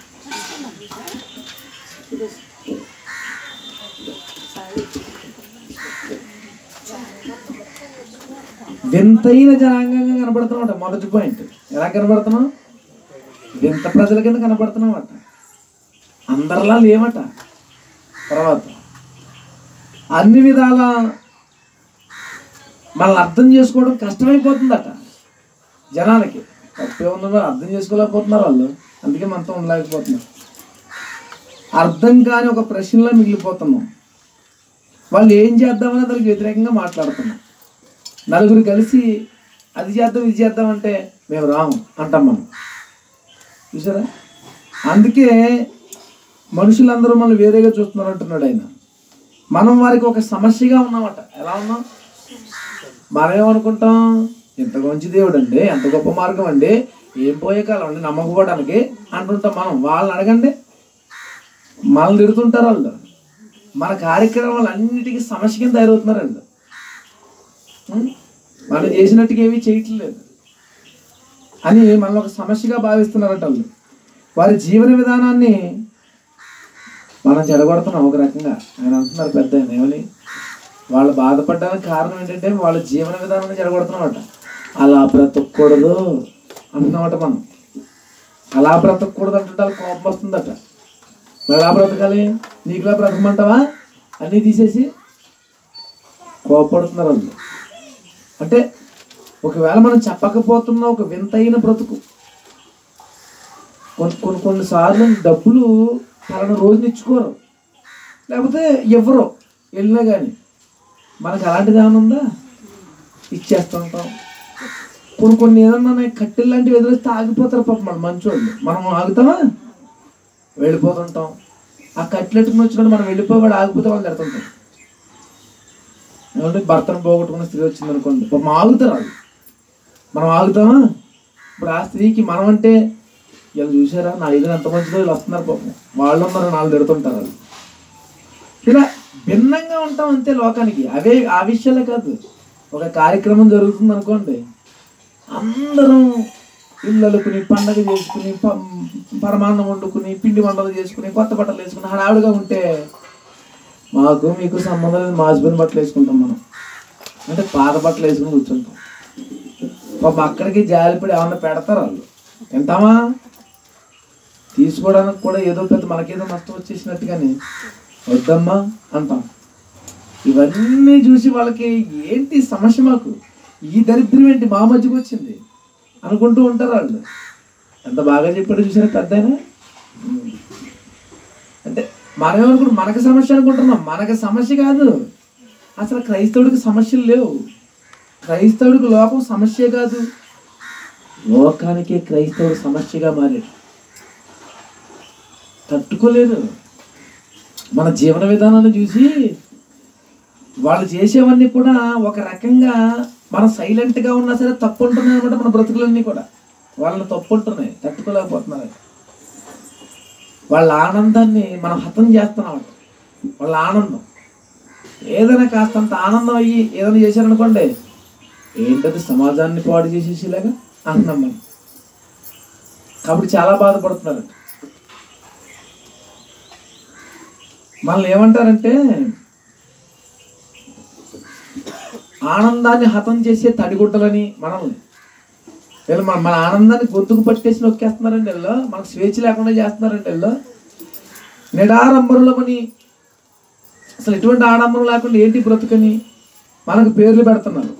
వింతైన జనాంగంగా కనబడుతున్నాం మొదటి పాయింట్ ఎలా కనబడుతున్నాం వింత ప్రజల కింద కనబడుతున్నాం అట అందరిలా లేవట తర్వాత అన్ని విధాల మనల్ని అర్థం చేసుకోవడం కష్టమైపోతుందట జనాలకి తప్పే ఉందో అర్థం చేసుకోలేకపోతున్నారు వాళ్ళు అందుకే మనతో ఉండలేకపోతున్నారు అర్థం కాని ఒక ప్రశ్నలో మిగిలిపోతున్నాం వాళ్ళు ఏం చేద్దామని దానికి వ్యతిరేకంగా మాట్లాడుతున్నాం నలుగురు కలిసి అది చేద్దాం ఇది చేద్దాం అంటే మేము రాము అంటాం మనం చూసారా అందుకే మనుషులందరూ మనం వేరేగా చూస్తున్నారు అంటున్నాడు ఆయన మనం వారికి ఒక సమస్యగా ఉన్నామట ఎలా ఉన్నాం మనం ఏమనుకుంటాం ఇంత మంచి దేవుడు అండి ఎంత గొప్ప మార్గం అండి ఏం పోయే కాలం అండి నమ్మకపోవడానికి అంటుంటాం మనం వాళ్ళని అడగండి మనల్ని తిడుతుంటారు వాళ్ళు మన కార్యక్రమాలు అన్నిటికీ సమస్య కింద తయారవుతున్నారు వాళ్ళు ఉం? వాళ్ళు చేసినట్టుగా ఏమీ చేయట్లేదు అని మనల్ని ఒక సమస్యగా భావిస్తున్నారట వాళ్ళు వారి జీవన విధానాన్ని మనం చెడగొడుతున్నాం ఒక రకంగా ఆయన అంటున్నారు పెద్ద ఆయన ఏమని వాళ్ళు బాధపడడానికి కారణం ఏంటంటే వాళ్ళ జీవన విధానాన్ని చెడగొడుతున్నామట అలా బ్రతకూడదు అంటున్నామట మనం అలా బ్రతకూడదు అంటుంటే వాళ్ళకి కోపం వస్తుందట మరి ఎలా బ్రతకాలి నీకులా బ్రతకమంటావా అన్నీ తీసేసి కోపడుతున్నారు వాళ్ళు అంటే ఒకవేళ మనం చెప్పకపోతున్న ఒక వింతైన బ్రతుకు కొన్ని కొన్ని కొన్నిసార్లు డబ్బులు పలానా రోజున ఇచ్చుకోరు లేకపోతే ఇవ్వరు వెళ్ళినా కానీ మనకు అలాంటిది ఏమైనా ఉందా ఇచ్చేస్తుంటాం కొన్ని కొన్ని ఏదన్నా కట్టెలు లాంటివి ఎదురొస్తే ఆగిపోతారు పాప మన మంచోళ్ళు మనం ఆగుతామా వెళ్ళిపోతుంటాం ఆ కట్లెట్టుకుని వచ్చినప్పుడు మనం వెళ్ళిపోయి వాడు ఆగిపోతే వాళ్ళు తిడుతుంటాం ఏమంటే భర్తను పోగొట్టుకున్న స్త్రీ వచ్చింది అనుకోండి పాపం ఆగుతారు వాళ్ళు మనం ఆగుతామా ఇప్పుడు ఆ స్త్రీకి మనం అంటే వీళ్ళు చూసారా నా ఇది ఎంత మంచిదో వీళ్ళు వస్తున్నారు పాపం వాళ్ళు ఉన్నారు నాలుగు తిడుతుంటారు వాళ్ళు ఇలా భిన్నంగా ఉంటాం అంతే లోకానికి అవే ఆ విషయాలే కాదు ఒక కార్యక్రమం జరుగుతుంది అనుకోండి అందరం ఇల్లు అలుకుని పండగ చేసుకుని ప- పరమాన్నం వండుకుని పిండి వంటలు చేసుకుని కొత్త బట్టలు వేసుకుని హడావుడిగా ఉంటే మాకు మీకు సంబంధం లేదు మాసిపోయిన బట్టలు వేసుకుంటాం మనం అంటే పాత బట్టలు వేసుకుని కూర్చుంటాం పాపం అక్కడికి జాలిపడి ఏమన్నా పెడతారు వాళ్ళు తింటామా తీసుకోవడానికి కూడా ఏదో పెద్ద మనకేదో నష్టం వచ్చేసినట్టుగానే వద్దమ్మా అంటాం ఇవన్నీ చూసి వాళ్ళకి ఏంటి సమస్య మాకు ఈ దరిద్రం ఏంటి మా మధ్యకి వచ్చింది అనుకుంటూ ఉంటారు వాళ్ళు ఎంత బాగా చెప్పాడు చూసారా పెద్దయినా అంటే మనమేమనుకుంటాం మనకి సమస్య అనుకుంటున్నాం మనకి సమస్య కాదు అసలు క్రైస్తవుడికి సమస్యలు లేవు క్రైస్తవుడికి లోకం సమస్య కాదు లోకానికి క్రైస్తవుడు సమస్యగా మారాడు తట్టుకోలేరు మన జీవన విధానాన్ని చూసి వాళ్ళు చేసేవన్నీ కూడా ఒక రకంగా మనం సైలెంట్గా ఉన్నా సరే తప్పు ఉంటున్నాయి అనమాట మన బ్రతుకులన్నీ కూడా వాళ్ళని తప్పు ఉంటున్నాయి తట్టుకోలేకపోతున్నారు వాళ్ళ ఆనందాన్ని మనం హతం చేస్తున్నాం వాళ్ళ ఆనందం ఏదైనా కాస్తంత ఆనందం అయ్యి ఏదైనా చేశారనుకోండి ఏంటది సమాజాన్ని పాడు చేసేసేలాగా అంటున్నాం మనం కాబట్టి చాలా బాధపడుతున్నారు మనల్ని ఏమంటారంటే ఆనందాన్ని హతం చేసే తడిగుడ్డలని మనల్ని వీళ్ళు మన మన ఆనందాన్ని గొంతుకు పట్టేసి నొక్కేస్తున్నారండి వీళ్ళు మనకు స్వేచ్ఛ లేకుండా చేస్తున్నారండి వీళ్ళు నిడారంబరులమని అసలు ఎటువంటి ఆడంబరం లేకుండా ఏంటి బ్రతుకని మనకు పేర్లు పెడుతున్నారు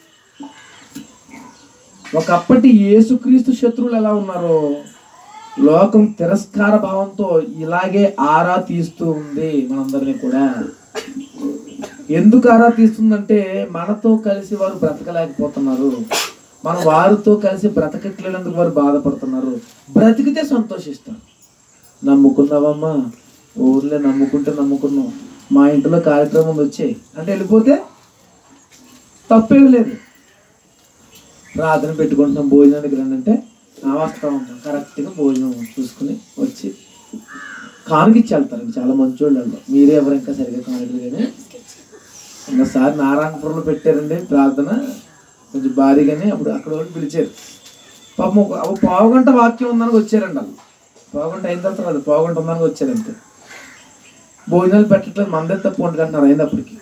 ఒకప్పటి యేసుక్రీస్తు శత్రువులు ఎలా ఉన్నారో లోకం తిరస్కార భావంతో ఇలాగే ఆరా తీస్తూ ఉంది మనందరినీ కూడా ఎందుకు ఆరా తీస్తుందంటే మనతో కలిసి వారు బ్రతకలేకపోతున్నారు మన వారితో కలిసి బ్రతకట్లేనందుకు వారు బాధపడుతున్నారు బ్రతికితే సంతోషిస్తారు నమ్ముకున్నావమ్మా ఊర్లే నమ్ముకుంటే నమ్ముకున్నాం మా ఇంట్లో కార్యక్రమం వచ్చాయి అంటే వెళ్ళిపోతే తప్పేమి లేదు ప్రార్థన పెట్టుకుంటున్నాం భోజనానికి రండి అంటే "ఆ, వస్తా ఉంటాం కరెక్ట్గా భోజనం చూసుకుని వచ్చి కానుకిచ్చి వెళ్తారు చాలా మంచోళ్ళు వాళ్ళు మీరే ఎవరు ఇంకా సరిగ్గా కానుకలు కానీ ఒకసారి నారాయణపురంలో పెట్టారండి ప్రార్థన కొంచెం భారీగానే అప్పుడు అక్కడ వాళ్ళు పిలిచారు పాపం ఒక ఒక పావు గంట వాక్యం ఉందని వచ్చారండి వాళ్ళు పావు గంట అయిన తర్వాత కాదు పావు గంట ఉందని వచ్చారంతే భోజనాలు పెట్టట్లేదు మందే తప్పు వంట గంటన్నర అయింది అప్పటికి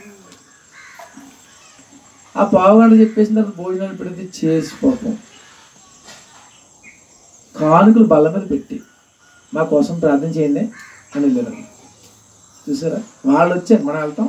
ఆ పావు గంట చెప్పేసిన తర్వాత భోజనాలు పెడితే చేసి పాపం కానుకలు బల్ల మీద పెట్టి మా కోసం ప్రార్థన చేయండి అని వెళ్ళారు చూసారా వాళ్ళు వచ్చారు మనం వెళ్తాం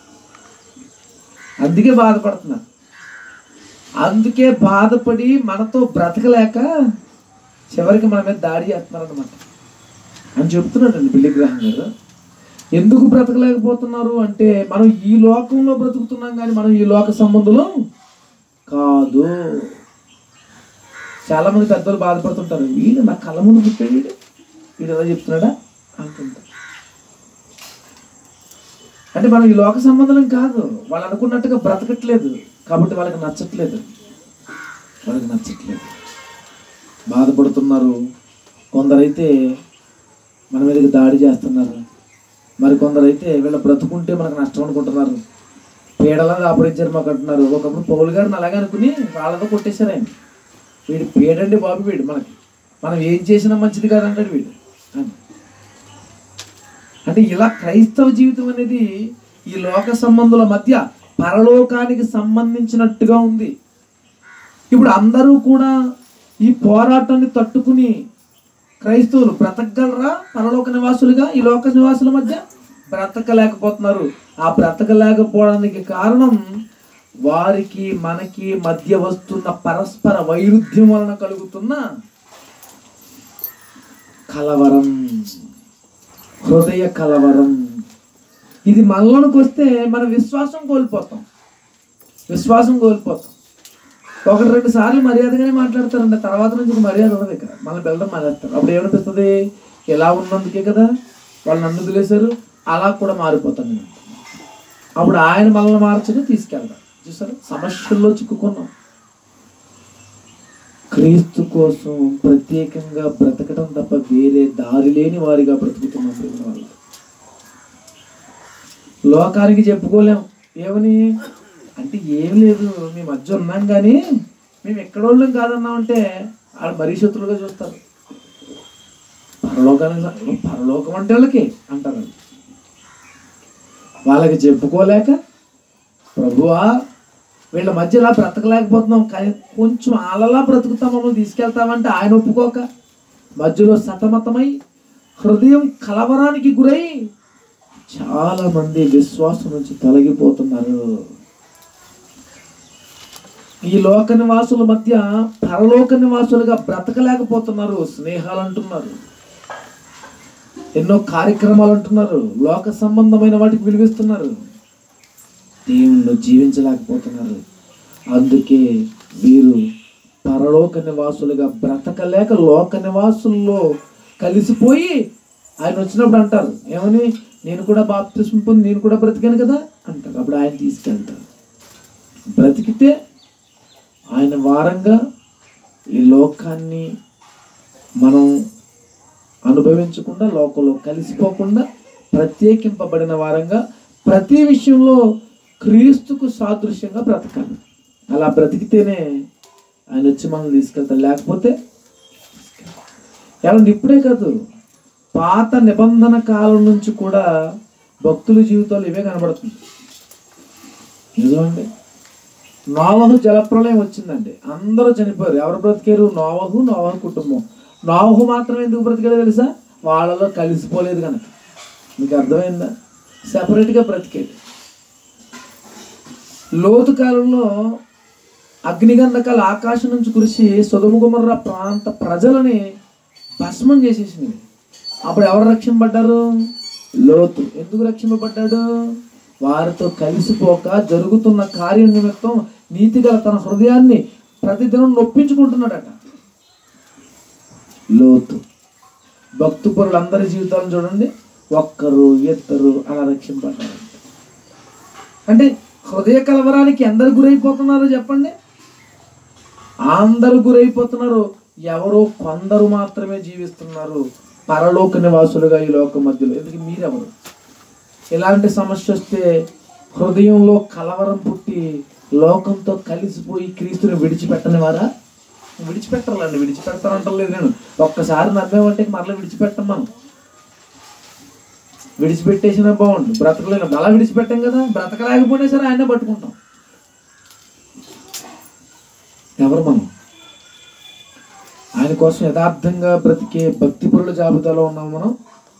అందుకే బాధపడుతున్నా అందుకే బాధపడి మనతో బ్రతకలేక చివరికి మన మీద దాడి చేస్తున్నారు అనమాట అని చెప్తున్నాడండి బిల్లి గ్రహం గారు ఎందుకు బ్రతకలేకపోతున్నారు అంటే మనం ఈ లోకంలో బ్రతుకుతున్నాం కానీ మనం ఈ లోక సంబంధులం కాదు చాలా మంది పెద్దలు బాధపడుతుంటారు వీడు నా కళ్ళ ముందు పుట్టాడు వీడు వీడు ఎలా చెప్తున్నాడా అంటుంటారు అంటే మనం ఈ లోక సంబంధం కాదు వాళ్ళు అనుకున్నట్టుగా బ్రతకట్లేదు కాబట్టి వాళ్ళకి నచ్చట్లేదు వాళ్ళకి నచ్చట్లేదు బాధపడుతున్నారు కొందరైతే మన మీదకి దాడి చేస్తున్నారు మరి కొందరైతే వీళ్ళ బ్రతుకుంటే మనకు నష్టం అనుకుంటున్నారు పీడలా దాపరించారు మాకు అంటున్నారు ఒకప్పుడు పౌలు గారిని అలాగే అనుకుని వాళ్ళతో కొట్టేశారు ఆయన వీడు పీడండి బాబు వీడు మనకి మనం ఏం చేసినా మంచిది కాదంటాడు వీడు అని అంటే ఇలా క్రైస్తవ జీవితం అనేది ఈ లోక సంబంధుల మధ్య పరలోకానికి సంబంధించినట్టుగా ఉంది ఇప్పుడు అందరూ కూడా ఈ పోరాటాన్ని తట్టుకుని క్రైస్తవులు బ్రతకగలరా పరలోక నివాసులుగా ఈ లోక నివాసుల మధ్య బ్రతకలేకపోతున్నారు ఆ బ్రతకలేకపోవడానికి కారణం వారికి మనకి మధ్య వస్తున్న పరస్పర వైరుధ్యం వలన కలుగుతున్న కలవరం హృదయ కలవరం ఇది మనలోనికి వస్తే మన విశ్వాసం కోల్పోతాం విశ్వాసం కోల్పోతాం ఒకటి రెండు సార్లు మర్యాదగానే మాట్లాడతారండి తర్వాత నుంచి ఇంక మర్యాద ఉండదు ఇక్కడ మనం వెళ్ళడం మానేస్తారు అప్పుడు ఏమనిపిస్తుంది ఎలా ఉన్నందుకే కదా వాళ్ళు నన్ను వదిలేశారు అలా కూడా మారిపోతాను నేను అప్పుడు ఆయన మనల్ని మార్చని తీసుకెళ్తాం చూసారా సమస్యల్లో చిక్కుకున్నాం క్రీస్తు కోసం ప్రత్యేకంగా బ్రతకడం తప్ప వేరే దారి లేని వారిగా బ్రతుకుతున్నాం ప్రేమ వల్ల లోకానికి చెప్పుకోలేం ఏమని అంటే ఏం లేదు మీ మధ్య ఉన్నాం కానీ మేము ఎక్కడోళ్ళం కాదన్నాం అంటే వాళ్ళు మరీ శత్రులుగా చూస్తారు పరలోకానికి పరలోకం అంటే వాళ్ళకి అంటారు వాళ్ళకి చెప్పుకోలేక ప్రభువా వీళ్ళ మధ్య ఇలా బ్రతకలేకపోతున్నాం కానీ కొంచెం అలలా బ్రతుకుతాం మమ్మల్ని తీసుకెళ్తామంటే ఆయన ఒప్పుకోక మధ్యలో సతమతమై హృదయం కలవరానికి గురై చాలా మంది విశ్వాసం నుంచి తొలగిపోతున్నారు ఈ లోక నివాసుల మధ్య పరలోక నివాసులుగా బ్రతకలేకపోతున్నారు స్నేహాలు అంటున్నారు ఎన్నో కార్యక్రమాలు అంటున్నారు లోక సంబంధమైన వాటికి విలువిస్తున్నారు దేవుణ్ణి జీవించలేకపోతున్నారు అందుకే వీరు పరలోక నివాసులుగా బ్రతకలేక లోక నివాసుల్లో కలిసిపోయి ఆయన వచ్చినప్పుడు అంటారు ఏమని నేను కూడా బాప్తిస్మ పొంది నేను కూడా బ్రతికాను కదా అంటారు అప్పుడు ఆయన తీసుకెళ్తారు బ్రతికితే ఆయన వారంగా ఈ లోకాన్ని మనం అనుభవించకుండా లోకంలో కలిసిపోకుండా ప్రత్యేకింపబడిన వారంగా ప్రతి విషయంలో క్రీస్తుకు సాదృశ్యంగా బ్రతకాలి అలా బ్రతికితేనే ఆయన వచ్చి మనం తీసుకెళ్తారు లేకపోతే ఏమంటే ఇప్పుడే కాదు పాత నిబంధన కాలం నుంచి కూడా భక్తుల జీవితాలు ఇవే కనబడుతుంది నిజమండి నోవహు జలప్రలయం వచ్చిందండి అందరూ చనిపోయారు ఎవరు బ్రతికారు నోవహు నోవహు కుటుంబం నోవహు మాత్రం ఎందుకు బ్రతికాడో తెలుసా వాళ్ళలో కలిసిపోలేదు కనుక మీకు అర్థమైందా సెపరేట్గా బ్రతికేది లోతు కాలంలో అగ్నిగంధకాలు ఆకాశం నుంచి కురిసి సుధముగుమర్ర ప్రాంత ప్రజలని భస్మం చేసేసింది అప్పుడు ఎవరు రక్షింపబడ్డారు లోతు ఎందుకు రక్షింపబడ్డాడు వారితో కలిసిపోక జరుగుతున్న కార్యం నిమిత్తం నీతిగల తన హృదయాన్ని ప్రతిదినం నొప్పించుకుంటున్నాడట లోతు భక్తు పరులందరి జీవితాలను చూడండి ఒక్కరు ఇద్దరు అలా రక్షింపడ్డారు అంటే హృదయ కలవరానికి ఎందరు గురైపోతున్నారో చెప్పండి అందరు గురైపోతున్నారు ఎవరో కొందరు మాత్రమే జీవిస్తున్నారు పరలోక నివాసులుగా ఈ లోక మధ్యలో ఎందుకు మీరెవరు ఇలాంటి సమస్య వస్తే హృదయంలో కలవరం పుట్టి లోకంతో కలిసిపోయి క్రీస్తుని విడిచిపెట్టని వారా విడిచిపెట్టాలండి విడిచిపెడతానంటలేదు నేను ఒక్కసారి నమ్మేమంటే మరలా విడిచిపెట్టం మనం విడిచిపెట్టేసినా బాగుండు బ్రతకలేను అలా విడిచిపెట్టాం కదా బ్రతకలేకపోయినా సరే ఆయనే పట్టుకుంటాం ఎవరు మనం ఆయన కోసం యథార్థంగా బ్రతికే భక్తిపరుల జాబితాలో ఉన్నాం మనం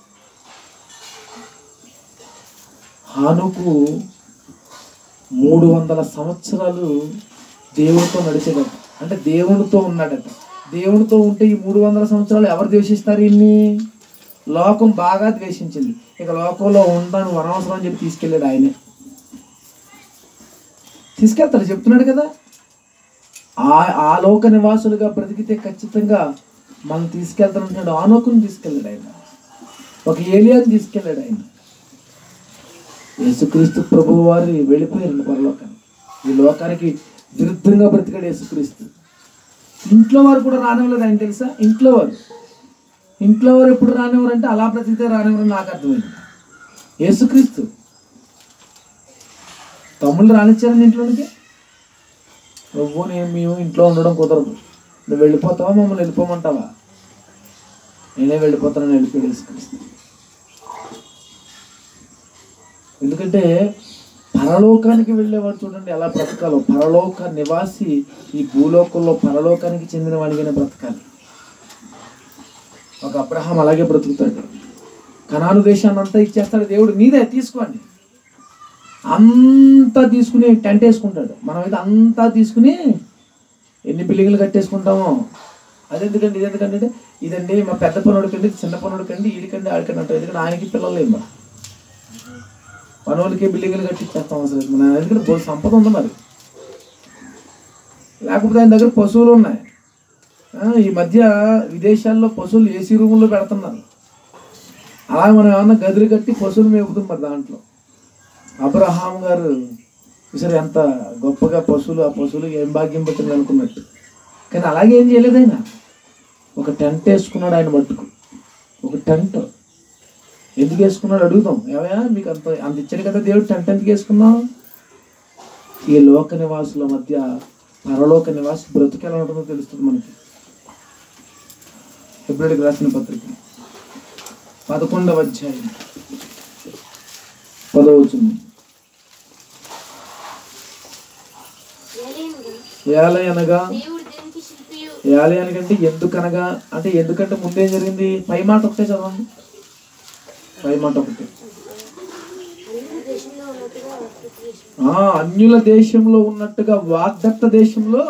హానుకు మూడు వందల సంవత్సరాలు దేవునితో నడిచేదట అంటే దేవునితో ఉన్నాడట దేవునితో ఉంటే ఈ మూడు వందల సంవత్సరాలు ఎవరు ద్వేషిస్తారు ఇన్ని లోకం బాగా ద్వేషించింది ఇక లోకంలో ఉండను అనవసరం అని చెప్పి తీసుకెళ్ళాడు ఆయనే తీసుకెళ్తాడు చెప్తున్నాడు కదా ఆ ఆ లోక నివాసులుగా బ్రతికితే ఖచ్చితంగా మనం తీసుకెళ్తానంటున్నాడు ఆనోకుని తీసుకెళ్ళాడు ఆయన ఒక ఏలియాని తీసుకెళ్ళాడు ఆయన యేసుక్రీస్తు ప్రభు వారి వెళ్ళిపోయారు పరలోకానికి ఈ లోకానికి విరుద్ధంగా బ్రతికాడు యేసుక్రీస్తు ఇంట్లో వారు కూడా రానివ్వలేదు ఆయన తెలుసా ఇంట్లో వారు ఇంట్లో వారు ఎప్పుడు రానివ్వరు అంటే అలా బ్రతికితే రానివ్వరు నాకు అర్థమైంది యేసుక్రీస్తు తమ్ముళ్ళు రానిచ్చారని ఇంట్లోనికి నువ్వు నేను మేము ఇంట్లో ఉండడం కుదరదు నువ్వు వెళ్ళిపోతావా మమ్మల్ని వెళ్ళిపోమంటావా నేనే వెళ్ళిపోతానని వెళ్ళిపోయాడు యేసుక్రీస్తు ఎందుకంటే పరలోకానికి వెళ్ళేవాడు చూడండి ఎలా బ్రతకాలో పరలోక నివాసి ఈ భూలోకంలో పరలోకానికి చెందిన వాడిగానే బ్రతకాలి ఒక అబ్రహాం అలాగే బ్రతుకుతాడు కనాను దేశాన్ని అంతా ఇచ్చేస్తాడు దేవుడు నీదే తీసుకోండి అంతా తీసుకుని టెంట్ వేసుకుంటాడు మనమైతే అంతా తీసుకుని ఎన్ని బిల్డింగ్లు కట్టేసుకుంటామో అదెందుకండి ఇది ఎందుకంటే అంటే ఇదండి మా పెద్ద పనుడికండి చిన్న పనుడికండి వీడికండి ఆడికండి అంటారు ఎందుకంటే ఆయనకి పిల్లలు లేవు మరి మనోళ్ళకి బిల్డింగ్లు కట్టించేస్తాం అసలు మన ఎందుకంటే బోల్ సంపద ఉంది మరి లేకపోతే ఆయన దగ్గర పశువులు ఉన్నాయి ఆ, ఈ మధ్య విదేశాల్లో పశువులు ఏసీ రూముల్లో పెడుతున్నారు అలా మనం ఏమన్నా గదులు కట్టి పశువులు మేపుతాం మరి దాంట్లో అబ్రహాం గారు సరే ఎంత గొప్పగా పశువులు ఆ పశువులు ఏం భాగ్యం పెట్టింది అనుకున్నట్టు కానీ అలాగే ఏం చేయలేదు ఆయన ఒక టెంట్ వేసుకున్నాడు ఆయన మట్టుకు ఒక టెంట్ ఎందుకు వేసుకున్నాడు అడుగుతాం ఏమయ్యా మీకు అంత అంత ఇచ్చాడు కదా దేవుడు టెంట్ ఎందుకు వేసుకున్నావు ఈ లోక నివాసుల మధ్య పరలోక నివాసి బ్రతుకు ఎలా ఉంటుందో తెలుస్తుంది మనకి ఫిబ్రవరికి రాసిన పత్రిక పదకొండవ అధ్యాయం పదవచ్చుంది ఏలియనుడు ఏలై అనగా దేవుడు దేనికి శిల్పియు ఏలై అనకంటే ఎందుకనగా అంటే ఎందుకంటే ముందేం జరిగింది పై మాట ఒకటే చదవండి రైమాట ఒకటి అన్ని దేశంలో ఉన్నట్టుగా ప్రతి దేశం ఆ అన్యుల దేశంలో ఉన్నట్టుగా వాగ్దత్త దేశంలో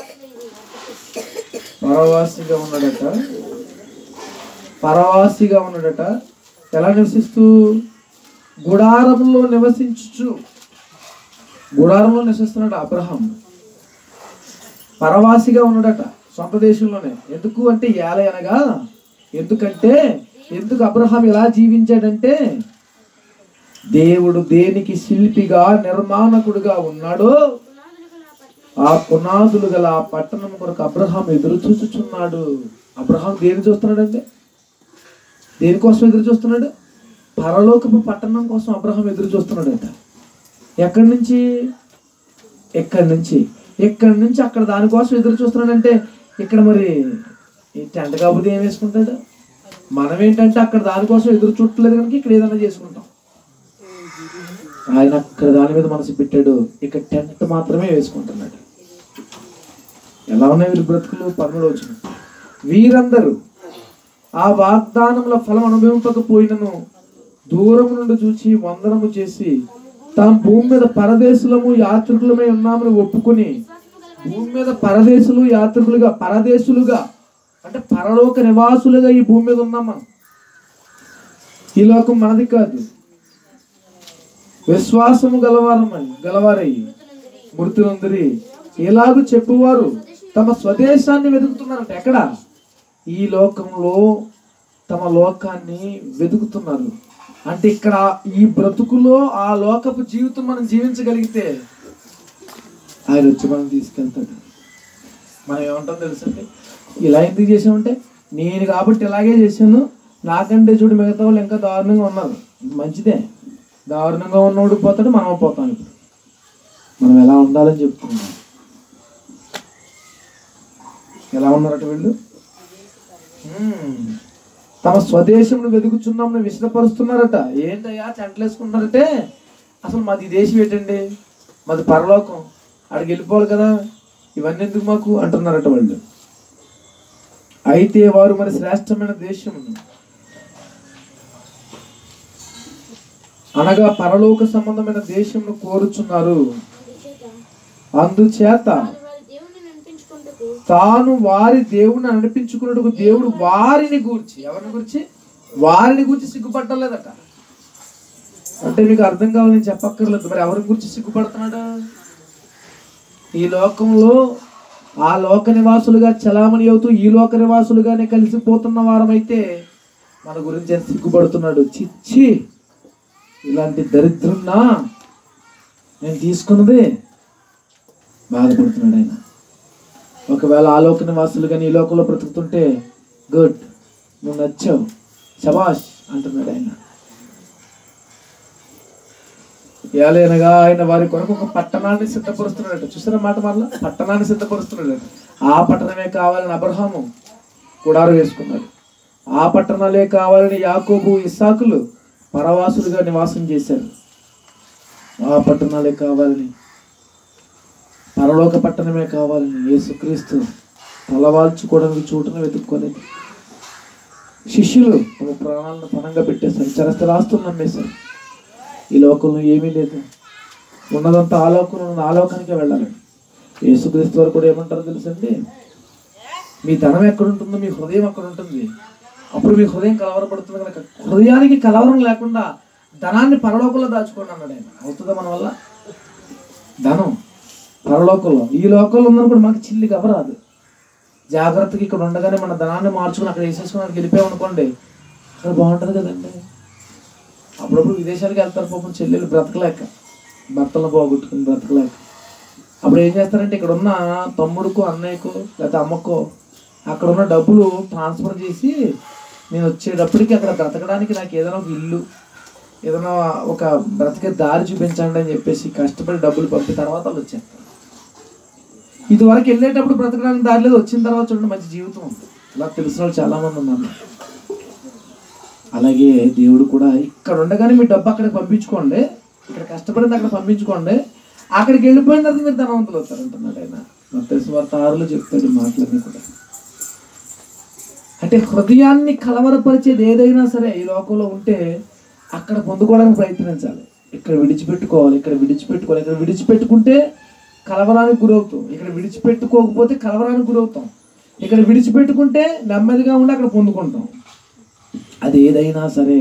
పరవాసిగా ఉన్నాడట పరవాసిగా ఉన్నాడట ఎలా నివసిస్తూ గుడారంలో నివసించుచు గుడారంలో నివసిస్తున్నాడు అబ్రహాం పరవాసిగా ఉన్నాడట సొంత దేశంలోనే ఎందుకు అంటే ఏల అనగా ఎందుకంటే ఎందుకు అబ్రహాం ఎలా జీవించాడంటే దేవుడు దేనికి శిల్పిగా నిర్మాణకుడుగా ఉన్నాడో పునాదులుగా నా పట్టణం ఆ పునాదులు గల ఆ పట్టణం కొరకు అబ్రహాం ఎదురు చూచుచున్నాడు అబ్రహాం దేని చూస్తున్నాడంటే దేనికోసం ఎదురు చూస్తున్నాడు పరలోకపు పట్టణం కోసం అబ్రహాం ఎదురు చూస్తున్నాడట ఎక్కడి నుంచి ఎక్కడి నుంచి ఎక్కడి నుంచి అక్కడ దానికోసం ఎదురు చూస్తున్నాడంటే ఇక్కడ మరి ఈ టెంట్ కాకపోతే ఏం వేసుకుంటాడు మనం ఏంటంటే అక్కడ దానికోసం ఎదురు చూడట్లేదు కనుక ఇక్కడ ఏదైనా చేసుకుంటాం ఆయన అక్కడ దాని మీద మనసు పెట్టాడు ఇక్కడ టెంట్ మాత్రమే వేసుకుంటున్నాడు ఎలా ఉన్నాయి వీళ్ళు బ్రతుకులు పదమూడు వచ్చిన వీరందరూ ఆ వాగ్దానముల ఫలం అనుభవింపకపోయినను దూరం నుండి చూచి వందనము చేసి తాము భూమి మీద పరదేశులము యాత్రికులమై ఉన్నామని ఒప్పుకొని భూమి మీద పరదేశులు యాత్రికులుగా పరదేశులుగా అంటే పరలోక నివాసులుగా ఈ భూమి మీద ఉన్నాం మనం ఈ లోకం మనది కాదు విశ్వాసము గలవారమని గలవారయ్యి మృతులందరి ఎలాగూ చెప్పువారు తమ స్వదేశాన్ని వెతుకుతున్నారంట ఎక్కడ ఈ లోకంలో తమ లోకాన్ని వెతుకుతున్నారు అంటే ఇక్కడ ఈ బ్రతుకులో ఆ లోకపు జీవితం మనం జీవించగలిగితే ఆయన వచ్చి మనం తీసుకెళ్తాడు మనం ఏమంటాం తెలుసండి ఇలా ఎందుకు చేసామంటే నేను కాబట్టి ఇలాగే చేశాను నాకంటే చూడు మిగతా వాళ్ళు ఇంకా దారుణంగా ఉన్నారు మంచిదే దారుణంగా ఉన్నోడు పోతాడు మనం పోతాం ఇప్పుడు మనం ఎలా ఉండాలని చెప్తున్నాం ఎలా ఉన్నారట వీళ్ళు హ్మ్. తమ స్వదేశంను వెతుకుచున్నామని విశదపరుస్తున్నారట ఏంటయ్యా టెంట్లు వేసుకుంటున్నారంటే అసలు మాది ఈ దేశం ఏంటండి మాది పరలోకం అక్కడికి వెళ్ళిపోవాలి కదా ఇవన్నీ ఎందుకు మాకు అంటున్నారట వాళ్ళు అయితే వారు మరి శ్రేష్టమైన దేశమును అనగా పరలోక సంబంధమైన దేశమును కోరుచున్నారు అందుచేత అందుచేత వారు వారి దేవుని నడిపించుకుంటూ తాను వారి దేవుని అనిపించుకున్నట్టుకు దేవుడు వారిని గూర్చి ఎవరిని గురించి వారిని గురించి సిగ్గుపట్టలేదట అంటే మీకు అర్థం కావాలి నేను చెప్పక్కర్లేదు మరి ఎవరి గురించి సిగ్గుపడుతున్నాడు ఈ లోకంలో ఆ లోక నివాసులుగా చలామణి అవుతూ ఈ లోక నివాసులుగానే కలిసిపోతున్న వారమైతే మన గురించి ఎంత సిగ్గుపడుతున్నాడు చిచ్చి ఇలాంటి దరిద్రున్నా నేను తీసుకున్నది బాధపడుతున్నాడు ఆయన ఒకవేళ ఆ లోక నివాసులు కానీ ఈ లోకంలో బ్రతుకుతుంటే గుడ్ నువ్వు నచ్చావు శబాష్ అంటున్నాడు ఆయన ఏలైనగా ఆయన వారి కొరకు ఒక పట్టణాన్ని సిద్ధపరుస్తున్నాడట చూసారా మాట మరలా పట్టణాన్ని సిద్ధపరుస్తున్నాడట ఆ పట్టణమే కావాలని అబ్రహాము కుడారు వేసుకున్నాడు ఆ పట్టణాలే కావాలని యాకోబు ఇస్సాకులు పరవాసులుగా నివాసం చేశారు ఆ పట్టణాలే కావాలని పరలోక పట్టణమే కావాలని యేసుక్రీస్తు తలవాల్చుకోవడానికి చోటును వెతుక్కోలేదు శిష్యులు తమ ప్రాణాలను పణంగా పెట్టే సంచార స్థిరాస్తులు నమ్మేశారు ఈ లోకంలో ఏమీ లేదు ఉన్నదంతా ఆ లోకంలో ఉన్న ఆ లోకానికే వెళ్ళాలి యేసుక్రీస్తు వారు కూడా ఏమంటారు తెలుసండి మీ ధనం ఎక్కడ ఉంటుందో మీ హృదయం ఎక్కడ ఉంటుంది అప్పుడు మీ హృదయం కలవరపడుతుంది కనుక హృదయానికి కలవరం లేకుండా ధనాన్ని పరలోకంలో దాచుకోండి అన్నాడు ఆయన అవుతుందా మన వల్ల ధనం పరలోకంలో ఈ లోకంలో ఉందని కూడా మనకి చిల్లి కవరాదు జాగ్రత్తగా ఇక్కడ ఉండగానే మన ధనాన్ని మార్చుకుని అక్కడ వేసేసుకుని అక్కడికి వెళ్ళిపోయాం అనుకోండి అక్కడ బాగుంటుంది కదండి అప్పుడప్పుడు విదేశాలకు వెళ్తారు పాపం చెల్లెలు బ్రతకలేక భర్తలను పోగొట్టుకుని బ్రతకలేక అప్పుడు ఏం చేస్తారంటే ఇక్కడ ఉన్న తమ్ముడుకో అన్నయ్యకో లేకపోతే అమ్మకో అక్కడ ఉన్న డబ్బులు ట్రాన్స్ఫర్ చేసి నేను వచ్చేటప్పటికి అక్కడ బ్రతకడానికి నాకు ఏదైనా ఒక ఇల్లు ఏదైనా ఒక బ్రతికే దారి చూపించండి అని చెప్పేసి కష్టపడి డబ్బులు పంపిన తర్వాత వాళ్ళు వచ్చేస్తారు ఇదివరకు వెళ్ళేటప్పుడు బ్రతకడానికి దారి లేదు వచ్చిన తర్వాత చూడండి మంచి జీవితం ఉంది ఇలా తెలిసిన వాళ్ళు చాలా మంది ఉన్నారు అలాగే దేవుడు కూడా ఇక్కడ ఉండగానే మీ డబ్బు అక్కడికి పంపించుకోండి ఇక్కడ కష్టపడింది అక్కడ పంపించుకోండి అక్కడికి వెళ్ళిపోయిన తర్వాత మీరు ధనవంతులు అవుతారు అంటున్నాడు ఆయన నాకు తెలిసిన వార్త ఆరులో చెప్తాడు ఈ మాటలన్నీ కూడా అంటే హృదయాన్ని కలవరపరిచేది ఏదైనా సరే ఈ లోకంలో ఉంటే అక్కడ పొందుకోవడానికి ప్రయత్నించాలి ఇక్కడ విడిచిపెట్టుకోవాలి ఇక్కడ విడిచిపెట్టుకోవాలి ఇక్కడ విడిచిపెట్టుకుంటే కలవరానికి గురవుతాం ఇక్కడ విడిచిపెట్టుకోకపోతే కలవరానికి గురవుతాం ఇక్కడ విడిచిపెట్టుకుంటే నెమ్మదిగా ఉండి అక్కడ పొందుకుంటాం అది ఏదైనా సరే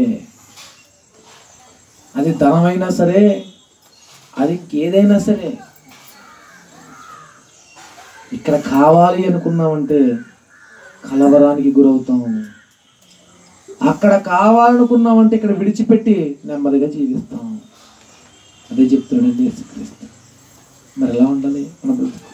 అది ధనమైనా సరే అది ఇంకేదైనా సరే ఇక్కడ కావాలి అనుకున్నామంటే కలవరానికి గురవుతాం అక్కడ కావాలనుకున్నామంటే ఇక్కడ విడిచిపెట్టి నెమ్మదిగా జీవిస్తాం అదే చెప్తున్నాడు యేసుక్రీస్తు మరి ఎలా ఉండాలి మన బ్రతుకు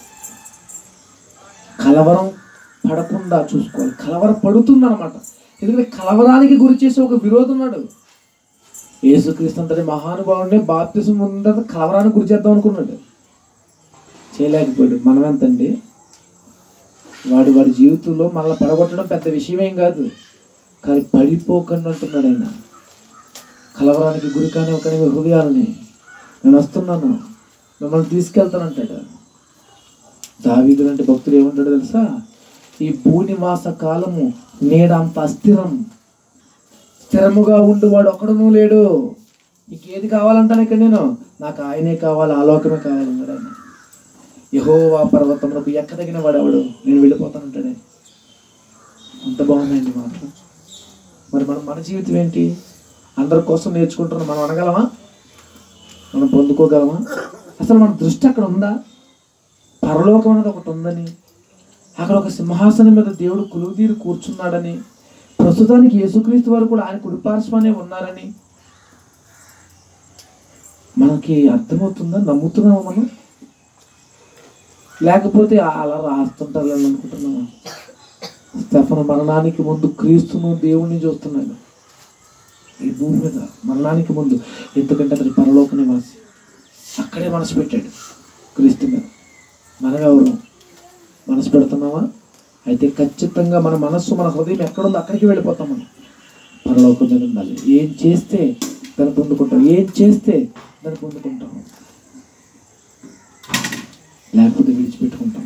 కలవరం పడకుండా చూసుకోవాలి కలవరం పడుతుంది అనమాట ఎందుకంటే కలవరానికి గురి చేసే ఒక విరోధం ఉన్నాడు యేసుక్రీస్తు అంతటి మహానుభావుడే బాప్తిసం ఉన్న తర్వాత కలవరానికి గురి చేద్దాం అనుకున్నాడు చేయలేకపోయాడు మనం ఎంతండి వాడి వాడి జీవితంలో మనల్ని పడగొట్టడం పెద్ద విషయమేం కాదు కానీ పడిపోకండి అంటున్నాడు ఆయన కలవరానికి గురి కానీ ఒక హృదయాలని నేను వస్తున్నాను మిమ్మల్ని తీసుకెళ్తానంటాడు దావీదు లాంటి భక్తుడు ఏమంటాడో తెలుసా ఈ భూనివాస కాలము నేడంత అస్థిరం స్థిరముగా ఉండు వాడు ఒక్కడనూ లేడు నీకేది కావాలంటాను ఇక్కడ నేను నాకు ఆయనే కావాలి ఆలోకమే కావాలన్నాడు ఆయన యహోవా పర్వతములకు ఎక్కదగిన వాడెవడు నేను వెళ్ళిపోతానంటాడే అంత బాగుందండి మాటలు మరి మనం మన జీవితం ఏంటి అందరి కోసం నేర్చుకుంటున్నాం మనం అనగలమా మనం పొందుకోగలమా అసలు మన దృష్టి అక్కడ ఉందా పరలోకం అనేది ఒకటి ఉందని అక్కడ ఒక సింహాసనం మీద దేవుడు కులుదీరు కూర్చున్నాడని ప్రస్తుతానికి యేసుక్రీస్తు వారు కూడా ఆయన కుడిపార్శ్వనే ఉన్నారని మనకి అర్థమవుతుందా నమ్ముతున్నామా మనం లేకపోతే అలా రాస్తుంటారు అనుకుంటున్నామా స్టెఫన్ మరణానికి ముందు క్రీస్తును దేవుణ్ణి చూస్తున్నాడు ఈ భూమి మీద మరణానికి ముందు ఎందుకంటే అతడు పరలోక నివాసి అక్కడే మనసు పెట్టాడు క్రీస్తు మీద మనం ఎవరు మనసు పెడుతున్నామా అయితే ఖచ్చితంగా మన మనస్సు మన హృదయం ఎక్కడుందో అక్కడికి వెళ్ళిపోతాం మనం పరలోకం మీద ఉండాలి ఏం చేస్తే దాన్ని పొందుకుంటాం ఏం చేస్తే దాన్ని పొందుకుంటాం లేకపోతే విడిచిపెట్టుకుంటాం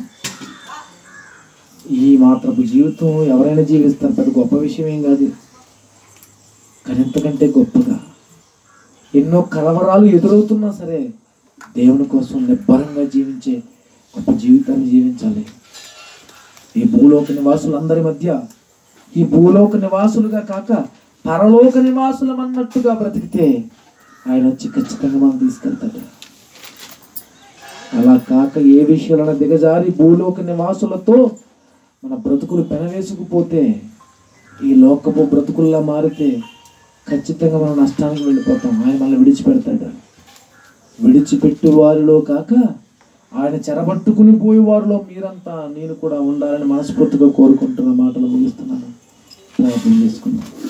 ఈ మాత్రపు జీవితం ఎవరైనా జీవిస్తారు పెద్ద గొప్ప విషయం ఏం కాదు కానీ ఎంతకంటే గొప్పగా ఎన్నో కలవరాలు ఎదురవుతున్నా సరే దేవుని కోసం నిబ్బరంగా జీవించే గొప్ప జీవితాన్ని జీవించాలి ఈ భూలోక నివాసులందరి మధ్య ఈ భూలోక నివాసులుగా కాక పరలోక నివాసులం అన్నట్టుగా బ్రతికితే ఆయన వచ్చి ఖచ్చితంగా మనం తీసుకెళ్తాడు అలా కాక ఏ విషయాలను దిగజారి భూలోక నివాసులతో మన బ్రతుకులు పెనవేసుకుపోతే ఈ లోకపు బ్రతుకుల్లా మారితే ఖచ్చితంగా మనం నష్టానికి వెళ్ళిపోతాం ఆయన మనల్ని విడిచిపెడతాడు విడిచిపెట్టు వారిలో కాక ఆయన చెరబట్టుకుని పోయే వారిలో మీరంతా నేను కూడా ఉండాలని మనస్ఫూర్తిగా కోరుకుంటున్న మాటలు ముగిస్తున్నాను ప్రార్థన చేసుకుందాం